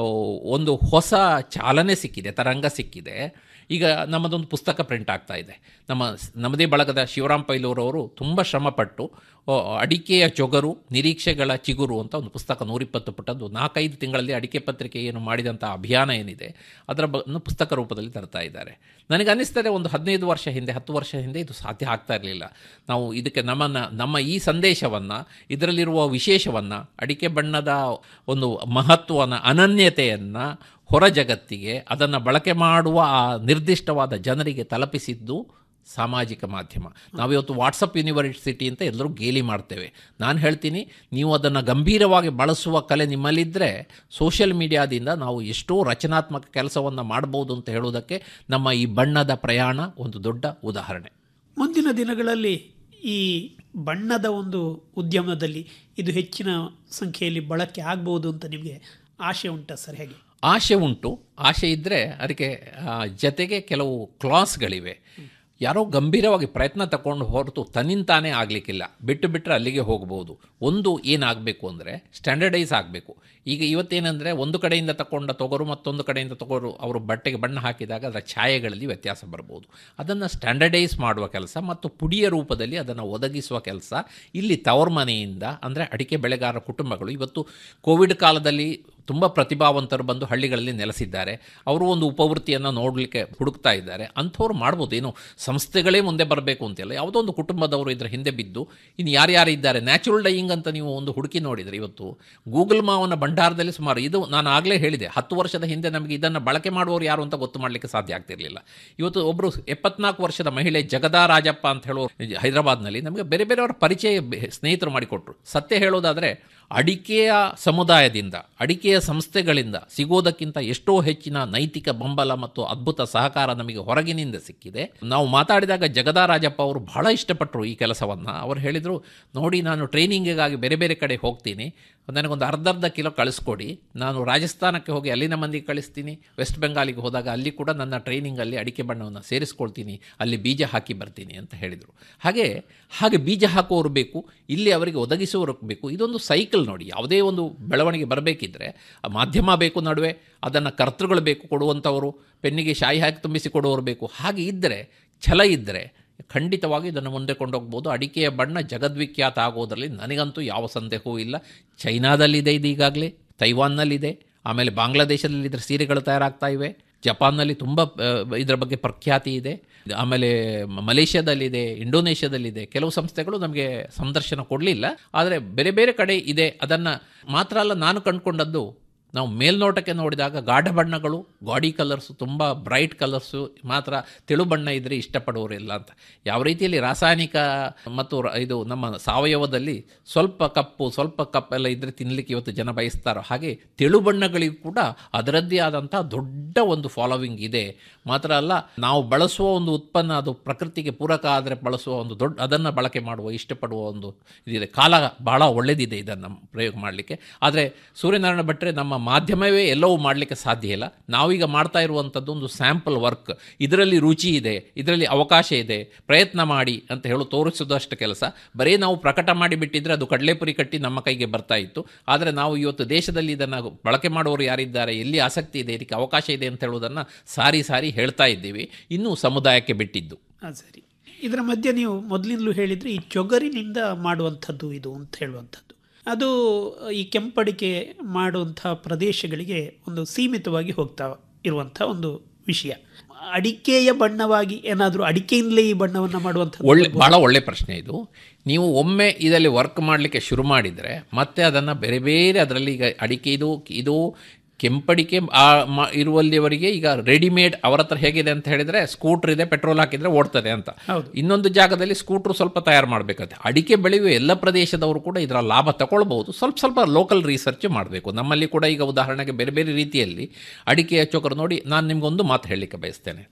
ಒಂದು ಹೊಸ ಚಾಲನೆ ಸಿಕ್ಕಿದೆ ತರಂಗ ಸಿಕ್ಕಿದೆ ಈಗ ನಮ್ಮದೊಂದು ಪುಸ್ತಕ ಪ್ರಿಂಟ್ ಆಗ್ತಾ ಇದೆ ನಮ್ಮ ನಮ್ಮದೇ ಬಳಗದ ಶಿವರಾಮ್ ಪೈಲೂರವರು ತುಂಬ ಶ್ರಮಪಟ್ಟು ಅಡಿಕೆಯ ಚೊಗರು ನಿರೀಕ್ಷೆಗಳ ಚಿಗುರು ಅಂತ ಒಂದು ಪುಸ್ತಕ ನೂರಿಪ್ಪತ್ತು ಪುಟದ್ದು ನಾಲ್ಕೈದು ತಿಂಗಳಲ್ಲಿ ಅಡಿಕೆ ಪತ್ರಿಕೆ ಏನು ಮಾಡಿದಂಥ ಅಭಿಯಾನ ಏನಿದೆ ಅದರ ಬ ಪುಸ್ತಕ ರೂಪದಲ್ಲಿ ತರ್ತಾ ಇದ್ದಾರೆ ನನಗೆ ಅನ್ನಿಸ್ತದೆ ಒಂದು ಹದಿನೈದು ವರ್ಷ ಹಿಂದೆ ಹತ್ತು ವರ್ಷ ಹಿಂದೆ ಇದು ಸಾಧ್ಯ ಆಗ್ತಾ ಇರಲಿಲ್ಲ ನಾವು ಇದಕ್ಕೆ ನಮ್ಮನ್ನು ನಮ್ಮ ಈ ಸಂದೇಶವನ್ನು ಇದರಲ್ಲಿರುವ ವಿಶೇಷವನ್ನು ಅಡಿಕೆ ಬಣ್ಣದ ಒಂದು ಮಹತ್ವನ ಅನನ್ಯತೆಯನ್ನು ಹೊರ ಜಗತ್ತಿಗೆ ಅದನ್ನು ಬಳಕೆ ಮಾಡುವ ಆ ನಿರ್ದಿಷ್ಟವಾದ ಜನರಿಗೆ ತಲುಪಿಸಿದ್ದು ಸಾಮಾಜಿಕ ಮಾಧ್ಯಮ ನಾವಿವತ್ತು ವಾಟ್ಸಪ್ ಯೂನಿವರ್ಸಿಟಿ ಅಂತ ಎಲ್ಲರೂ ಗೇಲಿ ಮಾಡ್ತೇವೆ ನಾನು ಹೇಳ್ತೀನಿ ನೀವು ಅದನ್ನು ಗಂಭೀರವಾಗಿ ಬಳಸುವ ಕಲೆ ನಿಮ್ಮಲ್ಲಿದ್ದರೆ ಸೋಷಿಯಲ್ ಮೀಡಿಯಾದಿಂದ ನಾವು ಎಷ್ಟೋ ರಚನಾತ್ಮಕ ಕೆಲಸವನ್ನು ಮಾಡ್ಬೋದು ಅಂತ ಹೇಳುವುದಕ್ಕೆ ನಮ್ಮ ಈ ಬಣ್ಣದ ಪ್ರಯಾಣ ಒಂದು ದೊಡ್ಡ ಉದಾಹರಣೆ ಮುಂದಿನ ದಿನಗಳಲ್ಲಿ ಈ ಬಣ್ಣದ ಒಂದು ಉದ್ಯಮದಲ್ಲಿ ಇದು ಹೆಚ್ಚಿನ ಸಂಖ್ಯೆಯಲ್ಲಿ ಬಳಕೆ ಆಗ್ಬೋದು ಅಂತ ನಿಮಗೆ ಆಶೆ ಉಂಟಾ ಸರ್ ಹೇಗೆ ಆಶೆ ಉಂಟು ಆಶೆ ಇದ್ದರೆ ಅದಕ್ಕೆ ಜತೆಗೆ ಕೆಲವು ಕ್ಲಾಸ್ಗಳಿವೆ ಯಾರೋ ಗಂಭೀರವಾಗಿ ಪ್ರಯತ್ನ ತಗೊಂಡು ಹೊರತು ತನ್ನಿಂತಾನೇ ಆಗಲಿಕ್ಕಿಲ್ಲ ಬಿಟ್ಟು ಬಿಟ್ಟರೆ ಅಲ್ಲಿಗೆ ಹೋಗ್ಬೋದು ಒಂದು ಏನಾಗಬೇಕು ಅಂದರೆ ಸ್ಟ್ಯಾಂಡರ್ಡೈಸ್ ಆಗಬೇಕು ಈಗ ಇವತ್ತೇನೆಂದರೆ ಒಂದು ಕಡೆಯಿಂದ ತಗೊಂಡ ತೊಗರು ಮತ್ತೊಂದು ಕಡೆಯಿಂದ ತೊಗರು ಅವರು ಬಟ್ಟೆಗೆ ಬಣ್ಣ ಹಾಕಿದಾಗ ಅದರ ಛಾಯೆಗಳಲ್ಲಿ ವ್ಯತ್ಯಾಸ ಬರ್ಬೋದು ಅದನ್ನು ಸ್ಟ್ಯಾಂಡರ್ಡೈಸ್ ಮಾಡುವ ಕೆಲಸ ಮತ್ತು ಪುಡಿಯ ರೂಪದಲ್ಲಿ ಅದನ್ನು ಒದಗಿಸುವ ಕೆಲಸ ಇಲ್ಲಿ ತವರ್ ಮನೆಯಿಂದ ಅಂದರೆ ಅಡಿಕೆ ಬೆಳೆಗಾರರ ಕುಟುಂಬಗಳು ಇವತ್ತು ಕೋವಿಡ್ ಕಾಲದಲ್ಲಿ ತುಂಬ ಪ್ರತಿಭಾವಂತರು ಬಂದು ಹಳ್ಳಿಗಳಲ್ಲಿ ನೆಲೆಸಿದ್ದಾರೆ ಅವರು ಒಂದು ಉಪವೃತ್ತಿಯನ್ನು ನೋಡಲಿಕ್ಕೆ ಹುಡುಕ್ತಾ ಇದ್ದಾರೆ ಅಂಥವ್ರು ಮಾಡ್ಬೋದು ಏನು ಸಂಸ್ಥೆಗಳೇ ಮುಂದೆ ಬರಬೇಕು ಅಂತಿಲ್ಲ ಯಾವುದೋ ಒಂದು ಕುಟುಂಬದವರು ಇದರ ಹಿಂದೆ ಬಿದ್ದು ಇನ್ನು ಯಾರ್ಯಾರು ಇದ್ದಾರೆ ನ್ಯಾಚುರಲ್ ಡೈಯಿಂಗ್ ಅಂತ ನೀವು ಒಂದು ಹುಡುಕಿ ನೋಡಿದರೆ ಇವತ್ತು ಗೂಗಲ್ ಮಾವನ ಭಂಡಾರದಲ್ಲಿ ಸುಮಾರು ಇದು ನಾನು ಆಗಲೇ ಹೇಳಿದೆ ಹತ್ತು ವರ್ಷದ ಹಿಂದೆ ನಮಗೆ ಇದನ್ನು ಬಳಕೆ ಮಾಡುವವರು ಯಾರು ಅಂತ ಗೊತ್ತು ಮಾಡಲಿಕ್ಕೆ ಸಾಧ್ಯ ಆಗ್ತಿರಲಿಲ್ಲ ಇವತ್ತು ಒಬ್ಬರು ಎಪ್ಪತ್ನಾಲ್ಕು ವರ್ಷದ ಮಹಿಳೆ ಜಗದಾ ರಾಜಪ್ಪ ಅಂತ ಹೇಳೋ ಹೈದರಾಬಾದ್ನಲ್ಲಿ ನಮಗೆ ಬೇರೆ ಬೇರೆಯವರ ಪರಿಚಯ ಸ್ನೇಹಿತರು ಮಾಡಿಕೊಟ್ರು ಸತ್ಯ ಹೇಳೋದಾದರೆ ಅಡಿಕೆಯ ಸಮುದಾಯದಿಂದ ಅಡಿಕೆಯ ಸಂಸ್ಥೆಗಳಿಂದ ಸಿಗೋದಕ್ಕಿಂತ ಎಷ್ಟೋ ಹೆಚ್ಚಿನ ನೈತಿಕ ಬೆಂಬಲ ಮತ್ತು ಅದ್ಭುತ ಸಹಕಾರ ನಮಗೆ ಹೊರಗಿನಿಂದ ಸಿಕ್ಕಿದೆ ನಾವು ಮಾತಾಡಿದಾಗ ಜಗದಾ ರಾಜಪ್ಪ ಅವರು ಬಹಳ ಇಷ್ಟಪಟ್ಟರು ಈ ಕೆಲಸವನ್ನು ಅವರು ಹೇಳಿದರು ನೋಡಿ ನಾನು ಟ್ರೈನಿಂಗಿಗಾಗಿ ಬೇರೆ ಬೇರೆ ಕಡೆ ಹೋಗ್ತೀನಿ ನನಗೊಂದು ಅರ್ಧರ್ಧ ಕಿಲೋ ಕಳಿಸ್ಕೊಡಿ ನಾನು ರಾಜಸ್ಥಾನಕ್ಕೆ ಹೋಗಿ ಅಲ್ಲಿನ ಮಂದಿಗೆ ಕಳಿಸ್ತೀನಿ ವೆಸ್ಟ್ ಬೆಂಗಾಲಿಗೆ ಹೋದಾಗ ಅಲ್ಲಿ ಕೂಡ ನನ್ನ ಟ್ರೈನಿಂಗಲ್ಲಿ ಅಡಿಕೆ ಬಣ್ಣವನ್ನು ಸೇರಿಸ್ಕೊಳ್ತೀನಿ ಅಲ್ಲಿ ಬೀಜ ಹಾಕಿ ಬರ್ತೀನಿ ಅಂತ ಹೇಳಿದರು ಹಾಗೆ ಹಾಗೆ ಬೀಜ ಹಾಕುವವರು ಬೇಕು ಇಲ್ಲಿ ಅವರಿಗೆ ಒದಗಿಸುವವರು ಬೇಕು ಇದೊಂದು ಸೈಕಲ್ ನೋಡಿ ಯಾವುದೇ ಒಂದು ಬೆಳವಣಿಗೆ ಬರಬೇಕಿದ್ರೆ ಮಾಧ್ಯಮ ಬೇಕು ನಡುವೆ ಅದನ್ನು ಕರ್ತೃಗಳು ಬೇಕು ಕೊಡುವಂಥವರು ಪೆನ್ನಿಗೆ ಶಾಯಿ ಹಾಕಿ ತುಂಬಿಸಿ ಕೊಡುವವರು ಬೇಕು ಹಾಗೆ ಇದ್ದರೆ ಛಲ ಇದ್ದರೆ ಖಂಡಿತವಾಗಿ ಇದನ್ನು ಮುಂದೆ ಕೊಂಡೋಗ್ಬೋದು ಅಡಿಕೆಯ ಬಣ್ಣ ಜಗದ್ವಿಖ್ಯಾತ ಆಗೋದರಲ್ಲಿ ನನಗಂತೂ ಯಾವ ಸಂದೇಹವೂ ಇಲ್ಲ ಚೈನಾದಲ್ಲಿದೆ ಇದು ಈಗಾಗಲೇ ತೈವಾನ್ನಲ್ಲಿದೆ ಆಮೇಲೆ ಬಾಂಗ್ಲಾದೇಶದಲ್ಲಿ ಇದರ ಸೀರೆಗಳು ತಯಾರಾಗ್ತಾ ಇವೆ ಜಪಾನ್ನಲ್ಲಿ ತುಂಬ ಇದರ ಬಗ್ಗೆ ಪ್ರಖ್ಯಾತಿ ಇದೆ ಆಮೇಲೆ ಮಲೇಷ್ಯಾದಲ್ಲಿದೆ ಇಂಡೋನೇಷ್ಯಾದಲ್ಲಿದೆ ಕೆಲವು ಸಂಸ್ಥೆಗಳು ನಮಗೆ ಸಂದರ್ಶನ ಕೊಡಲಿಲ್ಲ ಆದರೆ ಬೇರೆ ಬೇರೆ ಕಡೆ ಇದೆ ಅದನ್ನು ಮಾತ್ರ ಅಲ್ಲ ನಾನು ಕಂಡುಕೊಂಡದ್ದು ನಾವು ಮೇಲ್ನೋಟಕ್ಕೆ ನೋಡಿದಾಗ ಗಾಢ ಬಣ್ಣಗಳು ಗಾಡಿ ಕಲರ್ಸು ತುಂಬ ಬ್ರೈಟ್ ಕಲರ್ಸು ಮಾತ್ರ ತೆಳು ಬಣ್ಣ ಇದ್ದರೆ ಇಷ್ಟಪಡುವವರಿಲ್ಲ ಅಂತ ಯಾವ ರೀತಿಯಲ್ಲಿ ರಾಸಾಯನಿಕ ಮತ್ತು ಇದು ನಮ್ಮ ಸಾವಯವದಲ್ಲಿ ಸ್ವಲ್ಪ ಕಪ್ಪು ಸ್ವಲ್ಪ ಕಪ್ಪೆಲ್ಲ ಇದ್ದರೆ ತಿನ್ನಲಿಕ್ಕೆ ಇವತ್ತು ಜನ ಬಯಸ್ತಾರೋ ಹಾಗೆ ತೆಳು ಬಣ್ಣಗಳಿಗೂ ಕೂಡ ಅದರದ್ದೇ ಆದಂಥ ದೊಡ್ಡ ಒಂದು ಫಾಲೋವಿಂಗ್ ಇದೆ ಮಾತ್ರ ಅಲ್ಲ ನಾವು ಬಳಸುವ ಒಂದು ಉತ್ಪನ್ನ ಅದು ಪ್ರಕೃತಿಗೆ ಪೂರಕ ಆದರೆ ಬಳಸುವ ಒಂದು ದೊಡ್ಡ ಅದನ್ನು ಬಳಕೆ ಮಾಡುವ ಇಷ್ಟಪಡುವ ಒಂದು ಇದಿದೆ ಕಾಲ ಬಹಳ ಒಳ್ಳೆಯದಿದೆ ಇದನ್ನು ಪ್ರಯೋಗ ಮಾಡಲಿಕ್ಕೆ ಆದರೆ ಸೂರ್ಯನಾರಾಯಣ ಭಟ್ರೆ ನಮ್ಮ ಮಾಧ್ಯಮವೇ ಎಲ್ಲವೂ ಮಾಡಲಿಕ್ಕೆ ಸಾಧ್ಯ ಇಲ್ಲ ನಾವೀಗ ಮಾಡ್ತಾ ಇರುವಂಥದ್ದು ಒಂದು ಸ್ಯಾಂಪಲ್ ವರ್ಕ್ ಇದರಲ್ಲಿ ರುಚಿ ಇದೆ ಇದರಲ್ಲಿ ಅವಕಾಶ ಇದೆ ಪ್ರಯತ್ನ ಮಾಡಿ ಅಂತ ಹೇಳು ತೋರಿಸೋದಷ್ಟು ಕೆಲಸ ಬರೀ ನಾವು ಪ್ರಕಟ ಮಾಡಿಬಿಟ್ಟಿದ್ರೆ ಅದು ಕಡಲೆಪುರಿ ಕಟ್ಟಿ ನಮ್ಮ ಕೈಗೆ ಬರ್ತಾ ಇತ್ತು ಆದರೆ ನಾವು ಇವತ್ತು ದೇಶದಲ್ಲಿ ಇದನ್ನು ಬಳಕೆ ಮಾಡುವವರು ಯಾರಿದ್ದಾರೆ ಎಲ್ಲಿ ಆಸಕ್ತಿ ಇದೆ ಇದಕ್ಕೆ ಅವಕಾಶ ಇದೆ ಅಂತ ಹೇಳುವುದನ್ನು ಸಾರಿ ಸಾರಿ ಹೇಳ್ತಾ ಇದ್ದೀವಿ ಇನ್ನೂ ಸಮುದಾಯಕ್ಕೆ ಬಿಟ್ಟಿದ್ದು ಸರಿ ಇದರ ಮಧ್ಯೆ ನೀವು ಮೊದಲಿಂದಲೂ ಹೇಳಿದರೆ ಈ ಚೊಗರಿನಿಂದ ಮಾಡುವಂಥದ್ದು ಇದು ಅಂತ ಹೇಳುವಂಥದ್ದು ಅದು ಈ ಕೆಂಪಡಿಕೆ ಮಾಡುವಂಥ ಪ್ರದೇಶಗಳಿಗೆ ಒಂದು ಸೀಮಿತವಾಗಿ ಹೋಗ್ತಾ ಇರುವಂಥ ಒಂದು ವಿಷಯ ಅಡಿಕೆಯ ಬಣ್ಣವಾಗಿ ಏನಾದರೂ ಅಡಿಕೆಯಿಂದಲೇ ಈ ಬಣ್ಣವನ್ನು ಮಾಡುವಂಥ ಒಳ್ಳೆ ಭಾಳ ಒಳ್ಳೆ ಪ್ರಶ್ನೆ ಇದು ನೀವು ಒಮ್ಮೆ ಇದರಲ್ಲಿ ವರ್ಕ್ ಮಾಡಲಿಕ್ಕೆ ಶುರು ಮಾಡಿದರೆ ಮತ್ತೆ ಅದನ್ನು ಬೇರೆ ಬೇರೆ ಅದರಲ್ಲಿ ಈಗ ಅಡಿಕೆ ಇದು ಇದು ಕೆಂಪಡಿಕೆ ಇರುವಲ್ಲಿವರಿಗೆ ಈಗ ರೆಡಿಮೇಡ್ ಅವರ ಹತ್ರ ಹೇಗಿದೆ ಅಂತ ಹೇಳಿದರೆ ಸ್ಕೂಟ್ರ್ ಇದೆ ಪೆಟ್ರೋಲ್ ಹಾಕಿದರೆ ಓಡ್ತದೆ ಅಂತ ಇನ್ನೊಂದು ಜಾಗದಲ್ಲಿ ಸ್ಕೂಟ್ರು ಸ್ವಲ್ಪ ತಯಾರು ಮಾಡಬೇಕಾಗುತ್ತೆ ಅಡಿಕೆ ಬೆಳೆಯುವ ಎಲ್ಲ ಪ್ರದೇಶದವರು ಕೂಡ ಇದರ ಲಾಭ ತಗೊಳ್ಬಹುದು ಸ್ವಲ್ಪ ಸ್ವಲ್ಪ ಲೋಕಲ್ ರಿಸರ್ಚ್ ಮಾಡಬೇಕು ನಮ್ಮಲ್ಲಿ ಕೂಡ ಈಗ ಉದಾಹರಣೆಗೆ ಬೇರೆ ಬೇರೆ ರೀತಿಯಲ್ಲಿ ಅಡಿಕೆಯ ಚೋಕರು ನೋಡಿ ನಾನು ನಿಮಗೊಂದು ಮಾತು ಹೇಳಲಿಕ್ಕೆ ಬಯಸ್ತೇನೆ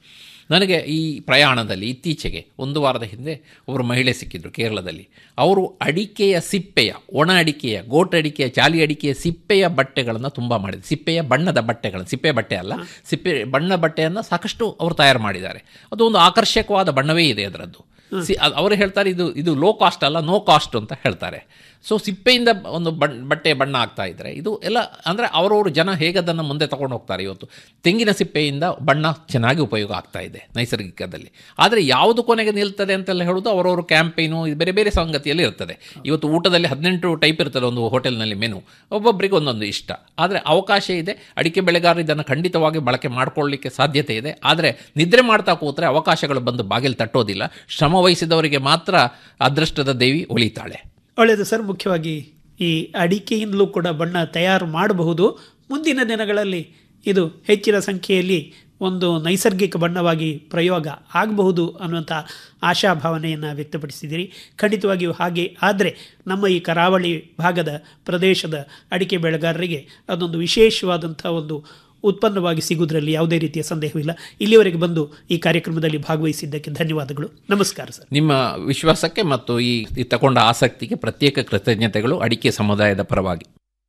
ನನಗೆ ಈ ಪ್ರಯಾಣದಲ್ಲಿ ಇತ್ತೀಚೆಗೆ ಒಂದು ವಾರದ ಹಿಂದೆ ಒಬ್ಬರು ಮಹಿಳೆ ಸಿಕ್ಕಿದ್ರು ಕೇರಳದಲ್ಲಿ ಅವರು ಅಡಿಕೆಯ ಸಿಪ್ಪೆಯ ಒಣ ಅಡಿಕೆಯ ಗೋಟ್ ಅಡಿಕೆಯ ಚಾಲಿ ಅಡಿಕೆಯ ಸಿಪ್ಪೆಯ ಬಟ್ಟೆಗಳನ್ನು ತುಂಬ ಮಾಡಿದ್ರು ಸಿಪ್ಪೆಯ ಬಣ್ಣದ ಬಟ್ಟೆಗಳನ್ನು ಸಿಪ್ಪೆ ಬಟ್ಟೆ ಅಲ್ಲ ಸಿಪ್ಪೆ ಬಣ್ಣ ಬಟ್ಟೆಯನ್ನು ಸಾಕಷ್ಟು ಅವರು ತಯಾರು ಮಾಡಿದ್ದಾರೆ ಅದು ಒಂದು ಆಕರ್ಷಕವಾದ ಬಣ್ಣವೇ ಇದೆ ಅದರದ್ದು ಸಿ ಅದ್- ಅವರು ಹೇಳ್ತಾರೆ ಇದು ಇದು ಲೋ ಕಾಸ್ಟ್ ಅಲ್ಲ ನೋ ಕಾಸ್ಟ್ ಅಂತ ಹೇಳ್ತಾರೆ ಸೊ ಸಿಪ್ಪೆಯಿಂದ ಒಂದು ಬಣ್ ಬಟ್ಟೆ ಬಣ್ಣ ಆಗ್ತಾ ಇದ್ದರೆ ಇದು ಎಲ್ಲ ಅಂದರೆ ಅವರವರು ಜನ ಹೇಗೆ ಅದನ್ನು ಮುಂದೆ ತಗೊಂಡು ಹೋಗ್ತಾರೆ ಇವತ್ತು ತೆಂಗಿನ ಸಿಪ್ಪೆಯಿಂದ ಬಣ್ಣ ಚೆನ್ನಾಗಿ ಉಪಯೋಗ ಆಗ್ತಾ ಇದೆ ನೈಸರ್ಗಿಕದಲ್ಲಿ ಆದರೆ ಯಾವುದು ಕೊನೆಗೆ ನಿಲ್ತದೆ ಅಂತೆಲ್ಲ ಹೇಳೋದು ಅವರವರು ಕ್ಯಾಂಪೇನು ಇದು ಬೇರೆ ಬೇರೆ ಸಂಗತಿಯಲ್ಲಿ ಇರ್ತದೆ ಇವತ್ತು ಊಟದಲ್ಲಿ ಹದಿನೆಂಟು ಟೈಪ್ ಇರ್ತದೆ ಒಂದು ಹೋಟೆಲ್ನಲ್ಲಿ ಮೆನು ಒಬ್ಬೊಬ್ಬರಿಗೆ ಒಂದೊಂದು ಇಷ್ಟ ಆದರೆ ಅವಕಾಶ ಇದೆ ಅಡಿಕೆ ಬೆಳೆಗಾರರು ಇದನ್ನು ಖಂಡಿತವಾಗಿ ಬಳಕೆ ಮಾಡಿಕೊಳ್ಳಲಿಕ್ಕೆ ಸಾಧ್ಯತೆ ಇದೆ ಆದರೆ ನಿದ್ರೆ ಮಾಡ್ತಾ ಕೂತ್ರೆ ಅವಕಾಶಗಳು ಬಂದು ಬಾಗಿಲು ತಟ್ಟೋದಿಲ್ಲ ಶ್ರಮ ವಹಿಸಿದವರಿಗೆ ಮಾತ್ರ ಅದೃಷ್ಟದ ದೇವಿ ಒಲಿತಾಳೆ ಒಳ್ಳೆಯದು ಸರ್ ಮುಖ್ಯವಾಗಿ ಈ ಅಡಿಕೆಯಿಂದಲೂ ಕೂಡ ಬಣ್ಣ ತಯಾರು ಮಾಡಬಹುದು ಮುಂದಿನ ದಿನಗಳಲ್ಲಿ ಇದು ಹೆಚ್ಚಿನ ಸಂಖ್ಯೆಯಲ್ಲಿ ಒಂದು ನೈಸರ್ಗಿಕ ಬಣ್ಣವಾಗಿ ಪ್ರಯೋಗ ಆಗಬಹುದು ಅನ್ನುವಂಥ ಆಶಾಭಾವನೆಯನ್ನು ವ್ಯಕ್ತಪಡಿಸಿದ್ದೀರಿ ಖಂಡಿತವಾಗಿಯೂ ಹಾಗೆ ಆದರೆ ನಮ್ಮ ಈ ಕರಾವಳಿ ಭಾಗದ ಪ್ರದೇಶದ ಅಡಿಕೆ ಬೆಳೆಗಾರರಿಗೆ ಅದೊಂದು ವಿಶೇಷವಾದಂಥ ಒಂದು ಉತ್ಪನ್ನವಾಗಿ ಸಿಗುವುದರಲ್ಲಿ ಯಾವುದೇ ರೀತಿಯ ಸಂದೇಹವಿಲ್ಲ ಇಲ್ಲಿವರೆಗೆ ಬಂದು ಈ ಕಾರ್ಯಕ್ರಮದಲ್ಲಿ ಭಾಗವಹಿಸಿದ್ದಕ್ಕೆ ಧನ್ಯವಾದಗಳು ನಮಸ್ಕಾರ ಸರ್ ನಿಮ್ಮ ವಿಶ್ವಾಸಕ್ಕೆ ಮತ್ತು ಈ ಈ ತಗೊಂಡ ಆಸಕ್ತಿಗೆ ಪ್ರತ್ಯೇಕ ಕೃತಜ್ಞತೆಗಳು ಅಡಿಕೆ ಸಮುದಾಯದ ಪರವಾಗಿ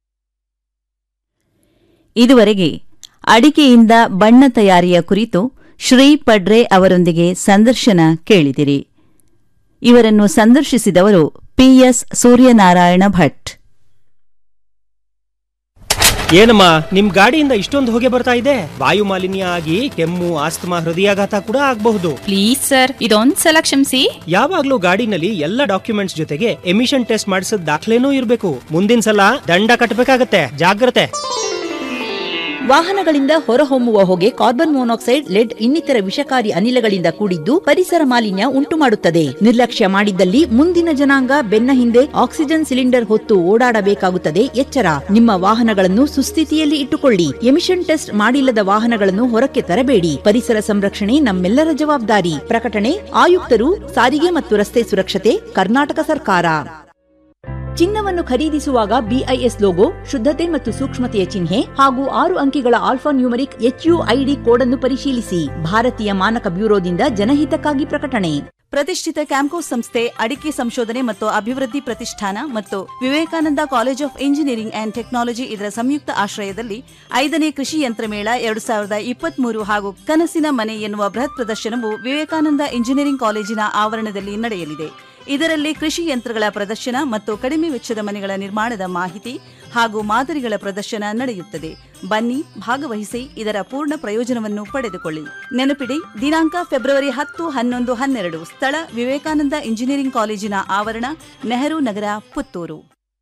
ಇದುವರೆಗೆ ಅಡಿಕೆಯಿಂದ ಬಣ್ಣ ತಯಾರಿಯ ಕುರಿತು ಶ್ರೀ ಪಡ್ರೆ ಅವರೊಂದಿಗೆ ಸಂದರ್ಶನ ಕೇಳಿದಿರಿ ಇವರನ್ನು ಸಂದರ್ಶಿಸಿದವರು ಪಿಎಸ್ ಸೂರ್ಯನಾರಾಯಣ ಭಟ್ ಏನಮ್ಮ ನಿಮ್ ಗಾಡಿಯಿಂದ ಇಷ್ಟೊಂದು ಹೊಗೆ ಬರ್ತಾ ಇದೆ ವಾಯು ಮಾಲಿನ್ಯ ಆಗಿ ಕೆಮ್ಮು ಆಸ್ತಮಾ ಹೃದಯಾಘಾತ ಕೂಡ ಆಗಬಹುದು ಪ್ಲೀಸ್ ಸರ್ ಇದೊಂದ್ ಸಲ ಕ್ಷಮಿಸಿ ಯಾವಾಗ್ಲೂ ಗಾಡಿನಲ್ಲಿ ಎಲ್ಲ ಡಾಕ್ಯುಮೆಂಟ್ಸ್ ಜೊತೆಗೆ ಎಮಿಷನ್ ಟೆಸ್ಟ್ ಮಾಡಿಸಿದ ದಾಖಲೆನೂ ಇರಬೇಕು ಮುಂದಿನ ಸಲ ದಂಡ ಕಟ್ಟಬೇಕಾಗತ್ತೆ ಜಾಗ್ರತೆ ವಾಹನಗಳಿಂದ ಹೊರಹೊಮ್ಮುವ ಹೊಗೆ ಕಾರ್ಬನ್ ಮೊನಾಕ್ಸೈಡ್ ಲೆಡ್ ಇನ್ನಿತರ ವಿಷಕಾರಿ ಅನಿಲಗಳಿಂದ ಕೂಡಿದ್ದು ಪರಿಸರ ಮಾಲಿನ್ಯ ಉಂಟು ಮಾಡುತ್ತದೆ ನಿರ್ಲಕ್ಷ್ಯ ಮಾಡಿದ್ದಲ್ಲಿ ಮುಂದಿನ ಜನಾಂಗ ಬೆನ್ನ ಹಿಂದೆ ಆಕ್ಸಿಜನ್ ಸಿಲಿಂಡರ್ ಹೊತ್ತು ಓಡಾಡಬೇಕಾಗುತ್ತದೆ ಎಚ್ಚರ ನಿಮ್ಮ ವಾಹನಗಳನ್ನು ಸುಸ್ಥಿತಿಯಲ್ಲಿ ಇಟ್ಟುಕೊಳ್ಳಿ ಎಮಿಷನ್ ಟೆಸ್ಟ್ ಮಾಡಿಲ್ಲದ ವಾಹನಗಳನ್ನು ಹೊರಕ್ಕೆ ತರಬೇಡಿ ಪರಿಸರ ಸಂರಕ್ಷಣೆ ನಮ್ಮೆಲ್ಲರ ಜವಾಬ್ದಾರಿ ಪ್ರಕಟಣೆ ಆಯುಕ್ತರು ಸಾರಿಗೆ ಮತ್ತು ರಸ್ತೆ ಸುರಕ್ಷತೆ ಕರ್ನಾಟಕ ಸರ್ಕಾರ ಚಿನ್ನವನ್ನು ಖರೀದಿಸುವಾಗ ಬಿಐಎಸ್ ಲೋಗೋ ಶುದ್ಧತೆ ಮತ್ತು ಸೂಕ್ಷ್ಮತೆಯ ಚಿಹ್ನೆ ಹಾಗೂ ಆರು ಅಂಕಿಗಳ ಆಲ್ಫಾ ನ್ಯೂಮರಿಕ್ ಎಚ್ಯುಐಡಿ ಕೋಡ್ ಅನ್ನು ಪರಿಶೀಲಿಸಿ ಭಾರತೀಯ ಮಾನಕ ಬ್ಯೂರೋದಿಂದ ಜನಹಿತಕ್ಕಾಗಿ ಪ್ರಕಟಣೆ ಪ್ರತಿಷ್ಠಿತ ಕ್ಯಾಂಕೋಸ್ ಸಂಸ್ಥೆ ಅಡಿಕೆ ಸಂಶೋಧನೆ ಮತ್ತು ಅಭಿವೃದ್ಧಿ ಪ್ರತಿಷ್ಠಾನ ಮತ್ತು Vivekananda college of engineering and technology ಇದರ ಸಂಯುಕ್ತ ಆಶ್ರಯದಲ್ಲಿ ಐದನೇ ಕೃಷಿ ಯಂತ್ರ ಮೇಳ ಎರಡು ಸಾವಿರದ ಇಪ್ಪತ್ಮೂರು ಹಾಗೂ ಕನಸಿನ ಮನೆ ಎನ್ನುವ ಬೃಹತ್ ಪ್ರದರ್ಶನವು ವಿವೇಕಾನಂದ ಇಂಜಿನಿಯರಿಂಗ್ ಕಾಲೇಜಿನ ಆವರಣದಲ್ಲಿ ನಡೆಯಲಿದೆ ಇದರಲ್ಲಿ ಕೃಷಿ ಯಂತ್ರಗಳ ಪ್ರದರ್ಶನ ಮತ್ತು ಕಡಿಮೆ ವೆಚ್ಚದ ಮನೆಗಳ ನಿರ್ಮಾಣದ ಮಾಹಿತಿ ಹಾಗೂ ಮಾದರಿಗಳ ಪ್ರದರ್ಶನ ನಡೆಯುತ್ತದೆ ಬನ್ನಿ ಭಾಗವಹಿಸಿ ಇದರ ಪೂರ್ಣ ಪ್ರಯೋಜನವನ್ನು ಪಡೆದುಕೊಳ್ಳಿ ನೆನಪಿಡಿ ದಿನಾಂಕ ಫೆಬ್ರವರಿ ಹತ್ತು ಹನ್ನೊಂದು ಹನ್ನೆರಡು ಸ್ಥಳ ವಿವೇಕಾನಂದ ಇಂಜಿನಿಯರಿಂಗ್ ಕಾಲೇಜಿನ ಆವರಣ ನೆಹರು ನಗರ ಪುತ್ತೂರು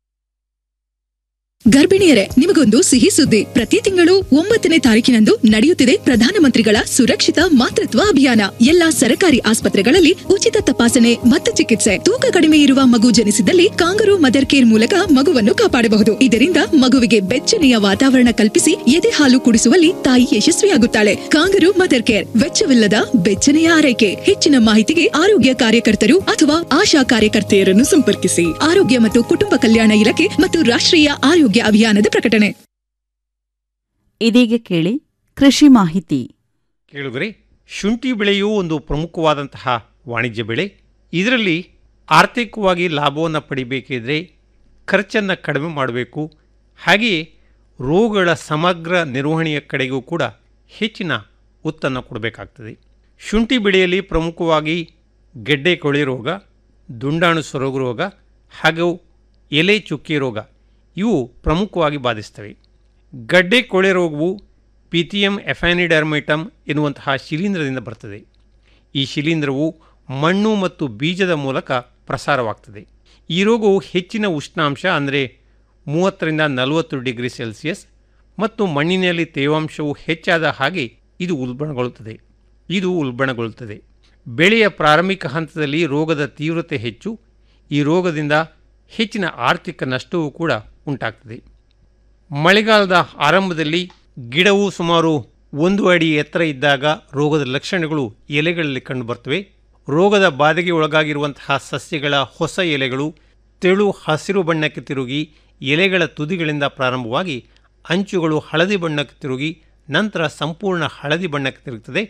ಗರ್ಭಿಣಿಯರೇ ನಿಮಗೊಂದು ಸಿಹಿ ಸುದ್ದಿ ಪ್ರತಿ ತಿಂಗಳು ಒಂಬತ್ತನೇ ತಾರೀಕಿನಂದು ನಡೆಯುತ್ತಿದೆ ಪ್ರಧಾನಮಂತ್ರಿಗಳ ಸುರಕ್ಷಿತ ಮಾತೃತ್ವ ಅಭಿಯಾನ ಎಲ್ಲಾ ಸರ್ಕಾರಿ ಆಸ್ಪತ್ರೆಗಳಲ್ಲಿ ಉಚಿತ ತಪಾಸಣೆ ಮತ್ತು ಚಿಕಿತ್ಸೆ ತೂಕ ಕಡಿಮೆ ಇರುವ ಮಗು ಜನಿಸಿದಲ್ಲಿ ಕಾಂಗರು ಮದರ್ ಕೇರ್ ಮೂಲಕ ಮಗುವನ್ನು ಕಾಪಾಡಬಹುದು ಇದರಿಂದ ಮಗುವಿಗೆ ಬೆಚ್ಚನೆಯ ವಾತಾವರಣ ಕಲ್ಪಿಸಿ ಎದೆ ಹಾಲು ಕುಡಿಸುವಲ್ಲಿ ತಾಯಿ ಯಶಸ್ವಿಯಾಗುತ್ತಾಳೆ ಕಾಂಗರು ಮದರ್ ಕೇರ್ ವೆಚ್ಚವಿಲ್ಲದ ಬೆಚ್ಚನೆಯ ಆರೈಕೆ ಹೆಚ್ಚಿನ ಮಾಹಿತಿಗೆ ಆರೋಗ್ಯ ಕಾರ್ಯಕರ್ತರು ಅಥವಾ ಆಶಾ ಕಾರ್ಯಕರ್ತೆಯರನ್ನು ಸಂಪರ್ಕಿಸಿ ಆರೋಗ್ಯ ಮತ್ತು ಕುಟುಂಬ ಕಲ್ಯಾಣ ಇಲಾಖೆ ಮತ್ತು ರಾಷ್ಟ್ರೀಯ ಆರೋಗ್ಯ ಅಭಿಯಾನದ ಪ್ರಕಟಣೆ ಇದೀಗ ಕೇಳಿ ಕೃಷಿ ಮಾಹಿತಿ ಕೇಳುಗರೆ ಶುಂಠಿ ಬೆಳೆಯು ಒಂದು ಪ್ರಮುಖವಾದಂತಹ ವಾಣಿಜ್ಯ ಬೆಳೆ ಇದರಲ್ಲಿ ಆರ್ಥಿಕವಾಗಿ ಲಾಭವನ್ನು ಪಡಿಬೇಕಿದ್ರೆ ಖರ್ಚನ್ನು ಕಡಿಮೆ ಮಾಡಬೇಕು ಹಾಗೆಯೇ ರೋಗಗಳ ಸಮಗ್ರ ನಿರ್ವಹಣೆಯ ಕಡೆಗೂ ಕೂಡ ಹೆಚ್ಚಿನ ಒತ್ತನ್ನು ಕೊಡಬೇಕಾಗ್ತದೆ ಶುಂಠಿ ಬೆಳೆಯಲ್ಲಿ ಪ್ರಮುಖವಾಗಿ ಗೆಡ್ಡೆ ಕೊಳೆ ರೋಗ ದುಂಡಾಣು ಸೊರಗು ರೋಗ ಹಾಗೂ ಎಲೆ ಚುಕ್ಕಿ ರೋಗ ಇವು ಪ್ರಮುಖವಾಗಿ ಬಾಧಿಸ್ತವೆ ಗಡ್ಡೆ ಕೊಳೆ ರೋಗವು ಪಿಥಿಯಂ ಎಫ್ಯಾನಿಡರ್ಮಿಟಮ್ ಎನ್ನುವಂತಹ ಶಿಲೀಂಧ್ರದಿಂದ ಬರ್ತದೆ ಈ ಶಿಲೀಂಧ್ರವು ಮಣ್ಣು ಮತ್ತು ಬೀಜದ ಮೂಲಕ ಪ್ರಸಾರವಾಗ್ತದೆ ಈ ರೋಗವು ಹೆಚ್ಚಿನ ಉಷ್ಣಾಂಶ ಅಂದರೆ ಮೂವತ್ತರಿಂದ ನಲವತ್ತು ಡಿಗ್ರಿ ಸೆಲ್ಸಿಯಸ್ ಮತ್ತು ಮಣ್ಣಿನಲ್ಲಿ ತೇವಾಂಶವು ಹೆಚ್ಚಾದ ಹಾಗೆ ಇದು ಉಲ್ಬಣಗೊಳ್ಳುತ್ತದೆ ಇದು ಉಲ್ಬಣಗೊಳ್ಳುತ್ತದೆ ಬೆಳೆಯ ಪ್ರಾರಂಭಿಕ ಹಂತದಲ್ಲಿ ರೋಗದ ತೀವ್ರತೆ ಹೆಚ್ಚು ಈ ರೋಗದಿಂದ ಹೆಚ್ಚಿನ ಆರ್ಥಿಕ ನಷ್ಟವೂ ಕೂಡ ಉಂಟಾಗ್ತದೆ ಮಳೆಗಾಲದ ಆರಂಭದಲ್ಲಿ ಗಿಡವು ಸುಮಾರು ಒಂದು ಅಡಿ ಎತ್ತರ ಇದ್ದಾಗ ರೋಗದ ಲಕ್ಷಣಗಳು ಎಲೆಗಳಲ್ಲಿ ಕಂಡುಬರ್ತವೆ ರೋಗದ ಬಾಧೆಗೆ ಒಳಗಾಗಿರುವಂತಹ ಸಸ್ಯಗಳ ಹೊಸ ಎಲೆಗಳು ತೆಳು ಹಸಿರು ಬಣ್ಣಕ್ಕೆ ತಿರುಗಿ ಎಲೆಗಳ ತುದಿಗಳಿಂದ ಪ್ರಾರಂಭವಾಗಿ ಅಂಚುಗಳು ಹಳದಿ ಬಣ್ಣಕ್ಕೆ ತಿರುಗಿ ನಂತರ ಸಂಪೂರ್ಣ ಹಳದಿ ಬಣ್ಣಕ್ಕೆ ತಿರುಗುತ್ತದೆ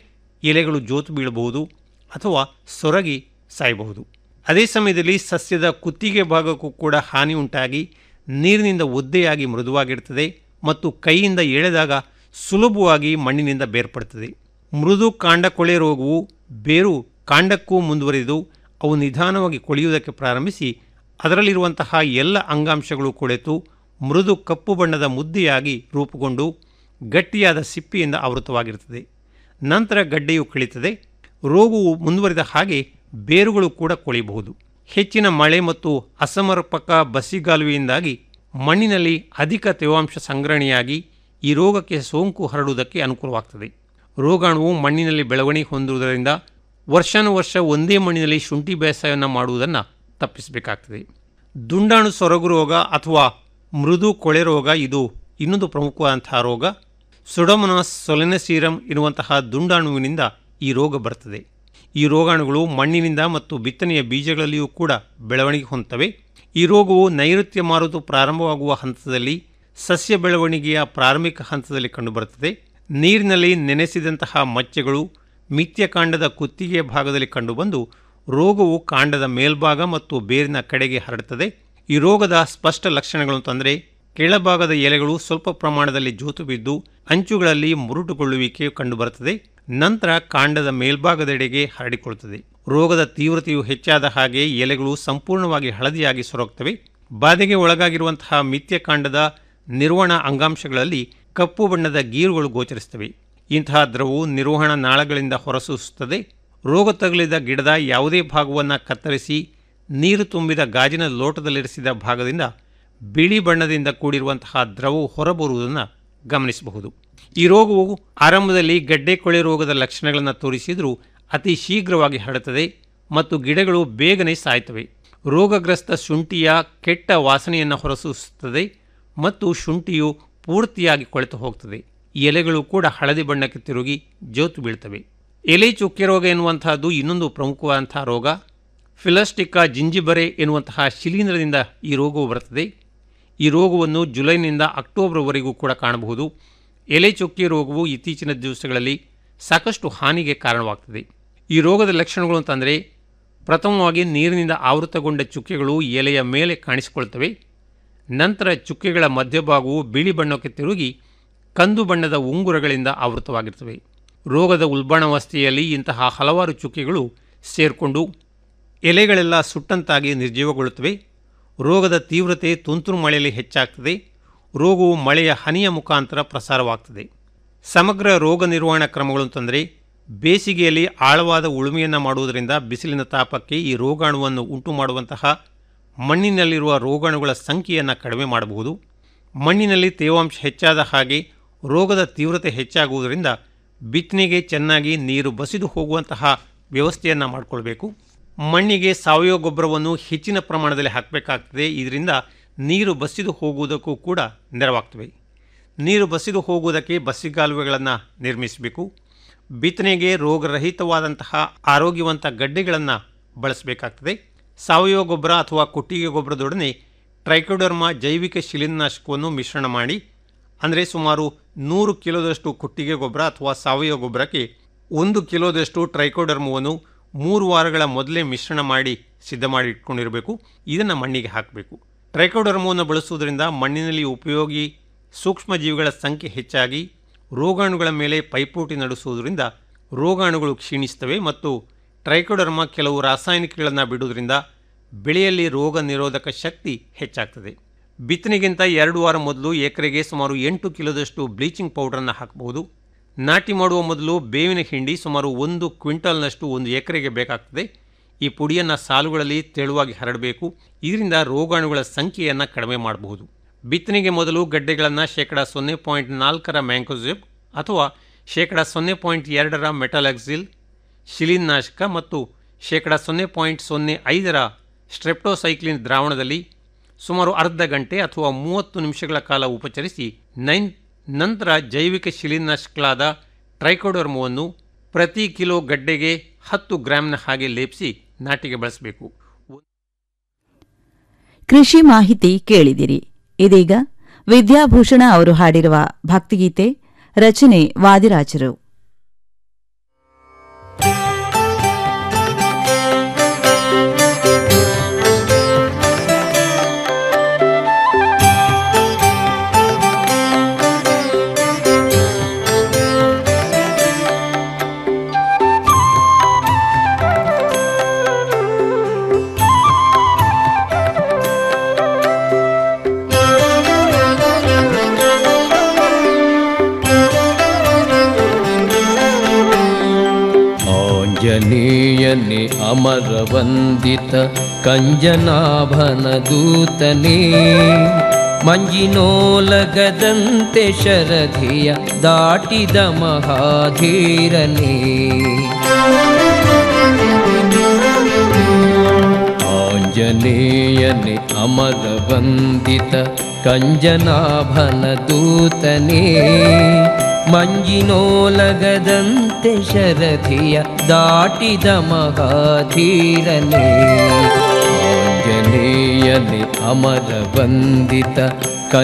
ಎಲೆಗಳು ಜೋತು ಬೀಳಬಹುದು ಅಥವಾ ಸೊರಗಿ ಸಾಯಬಹುದು ಅದೇ ಸಮಯದಲ್ಲಿ ಸಸ್ಯದ ಕುತ್ತಿಗೆ ಭಾಗಕ್ಕೂ ಕೂಡ ಹಾನಿ ಉಂಟಾಗಿ ನೀರಿನಿಂದ ಒದ್ದೆಯಾಗಿ ಮೃದುವಾಗಿರ್ತದೆ ಮತ್ತು ಕೈಯಿಂದ ಎಳೆದಾಗ ಸುಲಭವಾಗಿ ಮಣ್ಣಿನಿಂದ ಬೇರ್ಪಡುತ್ತದೆ ಮೃದು ಕಾಂಡ ಕೊಳೆ ರೋಗವು ಬೇರು ಕಾಂಡಕ್ಕೂ ಮುಂದುವರಿದು ಅವು ನಿಧಾನವಾಗಿ ಕೊಳೆಯುವುದಕ್ಕೆ ಪ್ರಾರಂಭಿಸಿ ಅದರಲ್ಲಿರುವಂತಹ ಎಲ್ಲ ಅಂಗಾಂಶಗಳು ಕೊಳೆತು ಮೃದು ಕಪ್ಪು ಬಣ್ಣದ ಮುದ್ದೆಯಾಗಿ ರೂಪುಗೊಂಡು ಗಟ್ಟಿಯಾದ ಸಿಪ್ಪಿಯಿಂದ ಆವೃತವಾಗಿರುತ್ತದೆ ನಂತರ ಗಡ್ಡೆಯು ಕಳೀತದೆ ರೋಗವು ಮುಂದುವರಿದ ಹಾಗೆ ಬೇರುಗಳು ಕೂಡ ಕೊಳೆಯಬಹುದು ಹೆಚ್ಚಿನ ಮಳೆ ಮತ್ತು ಅಸಮರ್ಪಕ ಬಸಿಗಾಲುವೆಯಿಂದಾಗಿ ಮಣ್ಣಿನಲ್ಲಿ ಅಧಿಕ ತೇವಾಂಶ ಸಂಗ್ರಹಣೆಯಾಗಿ ಈ ರೋಗಕ್ಕೆ ಸೋಂಕು ಹರಡುವುದಕ್ಕೆ ಅನುಕೂಲವಾಗ್ತದೆ ರೋಗಾಣುವು ಮಣ್ಣಿನಲ್ಲಿ ಬೆಳವಣಿಗೆ ಹೊಂದುವುದರಿಂದ ವರ್ಷಾನುವರ್ಷ ಒಂದೇ ಮಣ್ಣಿನಲ್ಲಿ ಶುಂಠಿ ಬೇಸಾಯವನ್ನು ಮಾಡುವುದನ್ನು ತಪ್ಪಿಸಬೇಕಾಗ್ತದೆ ದುಂಡಾಣು ಸೊರಗು ರೋಗ ಅಥವಾ ಮೃದು ಕೊಳೆ ರೋಗ ಇದು ಇನ್ನೊಂದು ಪ್ರಮುಖವಾದಂತಹ ರೋಗ ಸುಡಮನಾಸ್ ಸೊಲೆನಸೀರಮ್ ಎನ್ನುವಂತಹ ದುಂಡಾಣುವಿನಿಂದ ಈ ರೋಗ ಬರ್ತದೆ ಈ ರೋಗಾಣುಗಳು ಮಣ್ಣಿನಿಂದ ಮತ್ತು ಬಿತ್ತನೆಯ ಬೀಜಗಳಲ್ಲಿಯೂ ಕೂಡ ಬೆಳವಣಿಗೆ ಹೊಂದುತ್ತವೆ ಈ ರೋಗವು ನೈಋತ್ಯ ಮಾರುತು ಪ್ರಾರಂಭವಾಗುವ ಹಂತದಲ್ಲಿ ಸಸ್ಯ ಬೆಳವಣಿಗೆಯ ಪ್ರಾರಂಭಿಕ ಹಂತದಲ್ಲಿ ಕಂಡುಬರುತ್ತದೆ ನೀರಿನಲ್ಲಿ ನೆನೆಸಿದಂತಹ ಮಚ್ಚೆಗಳು ಮಿಥ್ಯಕಾಂಡದ ಕುತ್ತಿಗೆಯ ಭಾಗದಲ್ಲಿ ಕಂಡುಬಂದು ರೋಗವು ಕಾಂಡದ ಮೇಲ್ಭಾಗ ಮತ್ತು ಬೇರಿನ ಕಡೆಗೆ ಹರಡುತ್ತದೆ ಈ ರೋಗದ ಸ್ಪಷ್ಟ ಲಕ್ಷಣಗಳು ಅಂತಂದರೆ ಕೆಳಭಾಗದ ಎಲೆಗಳು ಸ್ವಲ್ಪ ಪ್ರಮಾಣದಲ್ಲಿ ಜೋತು ಬಿದ್ದು ಅಂಚುಗಳಲ್ಲಿ ಮುರುಟುಗೊಳ್ಳುವಿಕೆ ಕಂಡುಬರುತ್ತದೆ ನಂತರ ಕಾಂಡದ ಮೇಲ್ಭಾಗದೆಡೆಗೆ ಹರಡಿಕೊಳ್ಳುತ್ತದೆ ರೋಗದ ತೀವ್ರತೆಯು ಹೆಚ್ಚಾದ ಹಾಗೆ ಎಲೆಗಳು ಸಂಪೂರ್ಣವಾಗಿ ಹಳದಿಯಾಗಿ ಸೊರಗುತ್ತವೆ ಬಾಧೆಗೆ ಒಳಗಾಗಿರುವಂತಹ ಮಿಥ್ಯಕಾಂಡದ ನಿರ್ವಹಣಾ ಅಂಗಾಂಶಗಳಲ್ಲಿ ಕಪ್ಪು ಬಣ್ಣದ ಗೀರುಗಳು ಗೋಚರಿಸುತ್ತವೆ ಇಂತಹ ದ್ರವವು ನಿರ್ವಹಣಾ ನಾಳಗಳಿಂದ ಹೊರಸೂಸುತ್ತದೆ ರೋಗ ತಗುಲಿದ ಗಿಡದ ಯಾವುದೇ ಭಾಗವನ್ನು ಕತ್ತರಿಸಿ ನೀರು ತುಂಬಿದ ಗಾಜಿನ ಲೋಟದಲ್ಲಿರಿಸಿದ ಭಾಗದಿಂದ ಬಿಳಿ ಬಣ್ಣದಿಂದ ಕೂಡಿರುವಂತಹ ದ್ರವವು ಹೊರಬರುವುದನ್ನು ಗಮನಿಸಬಹುದು ಈ ರೋಗವು ಆರಂಭದಲ್ಲಿ ಗಡ್ಡೆ ಕೊಳೆ ರೋಗದ ಲಕ್ಷಣಗಳನ್ನು ತೋರಿಸಿದರೂ ಅತಿ ಶೀಘ್ರವಾಗಿ ಹರಡುತ್ತದೆ ಮತ್ತು ಗಿಡಗಳು ಬೇಗನೆ ಸಾಯ್ತವೆ ರೋಗಗ್ರಸ್ತ ಶುಂಠಿಯ ಕೆಟ್ಟ ವಾಸನೆಯನ್ನು ಹೊರಸೂಸುತ್ತದೆ ಮತ್ತು ಶುಂಠಿಯು ಪೂರ್ತಿಯಾಗಿ ಕೊಳೆತು ಹೋಗ್ತದೆ ಎಲೆಗಳು ಕೂಡ ಹಳದಿ ಬಣ್ಣಕ್ಕೆ ತಿರುಗಿ ಜೋತು ಬೀಳ್ತವೆ ಎಲೆ ಚುಕ್ಕೆ ರೋಗ ಎನ್ನುವಂತಹದ್ದು ಇನ್ನೊಂದು ಪ್ರಮುಖವಾದಂತಹ ರೋಗ ಫಿಲಸ್ಟಿಕಾ ಜಿಂಜಿಬರೆ ಎನ್ನುವಂತಹ ಶಿಲೀಂಧ್ರದಿಂದ ಈ ರೋಗವು ಬರುತ್ತದೆ ಈ ರೋಗವನ್ನು ಜುಲೈನಿಂದ ಅಕ್ಟೋಬರ್ವರೆಗೂ ಕೂಡ ಕಾಣಬಹುದು ಎಲೆ ಚುಕ್ಕೆ ರೋಗವು ಇತ್ತೀಚಿನ ದಿವಸಗಳಲ್ಲಿ ಸಾಕಷ್ಟು ಹಾನಿಗೆ ಕಾರಣವಾಗ್ತದೆ ಈ ರೋಗದ ಲಕ್ಷಣಗಳು ಅಂತಂದರೆ ಪ್ರಥಮವಾಗಿ ನೀರಿನಿಂದ ಆವೃತಗೊಂಡ ಚುಕ್ಕೆಗಳು ಎಲೆಯ ಮೇಲೆ ಕಾಣಿಸಿಕೊಳ್ತವೆ ನಂತರ ಚುಕ್ಕೆಗಳ ಮಧ್ಯಭಾಗವು ಬಿಳಿ ಬಣ್ಣಕ್ಕೆ ತಿರುಗಿ ಕಂದು ಬಣ್ಣದ ಉಂಗುರಗಳಿಂದ ಆವೃತವಾಗಿರ್ತವೆ ರೋಗದ ಉಲ್ಬಣಾವಸ್ಥೆಯಲ್ಲಿ ಇಂತಹ ಹಲವಾರು ಚುಕ್ಕೆಗಳು ಸೇರಿಕೊಂಡು ಎಲೆಗಳೆಲ್ಲ ಸುಟ್ಟಂತಾಗಿ ನಿರ್ಜೀವಗೊಳ್ಳುತ್ತವೆ ರೋಗದ ತೀವ್ರತೆ ತುಂತುರು ಮಳೆಯಲ್ಲಿ ಹೆಚ್ಚಾಗ್ತದೆ ರೋಗವು ಮಳೆಯ ಹನಿಯ ಮುಖಾಂತರ ಪ್ರಸಾರವಾಗ್ತದೆ ಸಮಗ್ರ ರೋಗ ನಿರ್ವಹಣಾ ಕ್ರಮಗಳು ಅಂತಂದರೆ ಬೇಸಿಗೆಯಲ್ಲಿ ಆಳವಾದ ಉಳುಮೆಯನ್ನು ಮಾಡುವುದರಿಂದ ಬಿಸಿಲಿನ ತಾಪಕ್ಕೆ ಈ ರೋಗಾಣುವನ್ನು ಉಂಟು ಮಾಡುವಂತಹ ಮಣ್ಣಿನಲ್ಲಿರುವ ರೋಗಾಣುಗಳ ಸಂಖ್ಯೆಯನ್ನು ಕಡಿಮೆ ಮಾಡಬಹುದು ಮಣ್ಣಿನಲ್ಲಿ ತೇವಾಂಶ ಹೆಚ್ಚಾದ ಹಾಗೆ ರೋಗದ ತೀವ್ರತೆ ಹೆಚ್ಚಾಗುವುದರಿಂದ ಬಿತ್ತನೆಗೆ ಚೆನ್ನಾಗಿ ನೀರು ಬಸಿದು ಹೋಗುವಂತಹ ವ್ಯವಸ್ಥೆಯನ್ನು ಮಾಡಿಕೊಳ್ಬೇಕು ಮಣ್ಣಿಗೆ ಸಾವಯವ ಗೊಬ್ಬರವನ್ನು ಹೆಚ್ಚಿನ ಪ್ರಮಾಣದಲ್ಲಿ ಹಾಕಬೇಕಾಗ್ತದೆ ಇದರಿಂದ ನೀರು ಬಸಿದು ಹೋಗುವುದಕ್ಕೂ ಕೂಡ ನೆರವಾಗ್ತವೆ ನೀರು ಬಸಿದು ಹೋಗುವುದಕ್ಕೆ ಬಸಿಗಾಲುವೆಗಳನ್ನು ನಿರ್ಮಿಸಬೇಕು ಬಿತ್ತನೆಗೆ ರೋಗರಹಿತವಾದಂತಹ ಆರೋಗ್ಯವಂತ ಗಡ್ಡೆಗಳನ್ನು ಬಳಸಬೇಕಾಗ್ತದೆ ಸಾವಯವ ಗೊಬ್ಬರ ಅಥವಾ ಕೊಟ್ಟಿಗೆ ಗೊಬ್ಬರದೊಡನೆ ಟ್ರೈಕೋಡರ್ಮಾ ಜೈವಿಕ ಶಿಲೀನಾಶಕವನ್ನು ಮಿಶ್ರಣ ಮಾಡಿ ಅಂದರೆ ಸುಮಾರು ನೂರು ಕಿಲೋದಷ್ಟು ಕೊಟ್ಟಿಗೆ ಗೊಬ್ಬರ ಅಥವಾ ಸಾವಯವ ಗೊಬ್ಬರಕ್ಕೆ ಒಂದು ಕಿಲೋದಷ್ಟು ಟ್ರೈಕೋಡರ್ಮವನ್ನು ಮೂರು ವಾರಗಳ ಮೊದಲೇ ಮಿಶ್ರಣ ಮಾಡಿ ಸಿದ್ಧ ಮಾಡಿ ಇಟ್ಕೊಂಡಿರಬೇಕು ಇದನ್ನು ಮಣ್ಣಿಗೆ ಹಾಕಬೇಕು ಟ್ರೈಕೋಡರ್ಮವನ್ನು ಬಳಸುವುದರಿಂದ ಮಣ್ಣಿನಲ್ಲಿ ಉಪಯೋಗಿ ಸೂಕ್ಷ್ಮಜೀವಿಗಳ ಸಂಖ್ಯೆ ಹೆಚ್ಚಾಗಿ ರೋಗಾಣುಗಳ ಮೇಲೆ ಪೈಪೋಟಿ ನಡೆಸುವುದರಿಂದ ರೋಗಾಣುಗಳು ಕ್ಷೀಣಿಸ್ತವೆ ಮತ್ತು ಟ್ರೈಕೋಡರ್ಮ ಕೆಲವು ರಾಸಾಯನಿಕಗಳನ್ನು ಬಿಡುವುದರಿಂದ ಬೆಳೆಯಲ್ಲಿ ರೋಗ ನಿರೋಧಕ ಶಕ್ತಿ ಹೆಚ್ಚಾಗ್ತದೆ ಬಿತ್ತನೆಗಿಂತ ಎರಡು ವಾರ ಮೊದಲು ಎಕರೆಗೆ ಸುಮಾರು ಎಂಟು ಕಿಲೋದಷ್ಟು ಬ್ಲೀಚಿಂಗ್ ಪೌಡರನ್ನು ಹಾಕಬಹುದು ನಾಟಿ ಮಾಡುವ ಮೊದಲು ಬೇವಿನ ಹಿಂಡಿ ಸುಮಾರು ಒಂದು ಕ್ವಿಂಟಲ್ನಷ್ಟು ಒಂದು ಎಕರೆಗೆ ಬೇಕಾಗ್ತದೆ ಈ ಪುಡಿಯನ್ನು ಸಾಲುಗಳಲ್ಲಿ ತೆಳುವಾಗಿ ಹರಡಬೇಕು ಇದರಿಂದ ರೋಗಾಣುಗಳ ಸಂಖ್ಯೆಯನ್ನು ಕಡಿಮೆ ಮಾಡಬಹುದು ಬಿತ್ತನೆಗೆ ಮೊದಲು ಗಡ್ಡೆಗಳನ್ನು ಶೇಕಡ ಸೊನ್ನೆ ಪಾಯಿಂಟ್ ನಾಲ್ಕರ ಮ್ಯಾಂಕೋಸಿಬ್ ಅಥವಾ ಶೇಕಡ ಸೊನ್ನೆ ಪಾಯಿಂಟ್ ಎರಡರ ಮೆಟಲಾಕ್ಸಿಲ್ ಶಿಲೀನಾಶಕ ಮತ್ತು ಶೇಕಡ ಸೊನ್ನೆ ಪಾಯಿಂಟ್ ಸೊನ್ನೆ ಐದರ ಸ್ಟ್ರೆಪ್ಟೋಸೈಕ್ಲಿನ್ ದ್ರಾವಣದಲ್ಲಿ ಸುಮಾರು ಅರ್ಧ ಗಂಟೆ ಅಥವಾ ಮೂವತ್ತು ನಿಮಿಷಗಳ ಕಾಲ ಉಪಚರಿಸಿ ನೈನ್ ನಂತರ ಜೈವಿಕ ಶಿಲೀನಾಶಕಗಳಾದ ಟ್ರೈಕೋಡರ್ಮವನ್ನು ಪ್ರತಿ ಕಿಲೋ ಗಡ್ಡೆಗೆ ಹತ್ತು ಗ್ರಾಂನ ಹಾಗೆ ಲೇಪಿಸಿ ನಾಟಿಗೆ ಬಳಸಬೇಕು ಕೃಷಿ ಮಾಹಿತಿ ಕೇಳಿದಿರಿ ಇದೀಗ ವಿದ್ಯಾಭೂಷಣ ಅವರು ಹಾಡಿರುವ ಭಕ್ತಿಗೀತೆ ರಚನೆ ವಾದಿರಾಜರು ಆಂಜನೇಯನೇ ಅಮರವಂದಿತ ಕಂಜನಾಭನ ದೂತನೇ ಮಂಜಿನೋಲಗದಂತೆ ಶರಧಿಯ ದಾಟಿದ ಮಹಾಧೀರನೇ ಆಂಜನೇಯನೇ ಅಮರವಂದಿತ ಕಂಜನಾಭನ ದೂತನೇ ಮಂಜಿನೋಲಗದಂತೆ ಶರಧಿಯ ದಾಟಿದ ಮಹಾಧೀರನೇ ಆಂಜನೇಯನೇ ಅಮರವಂದಿತ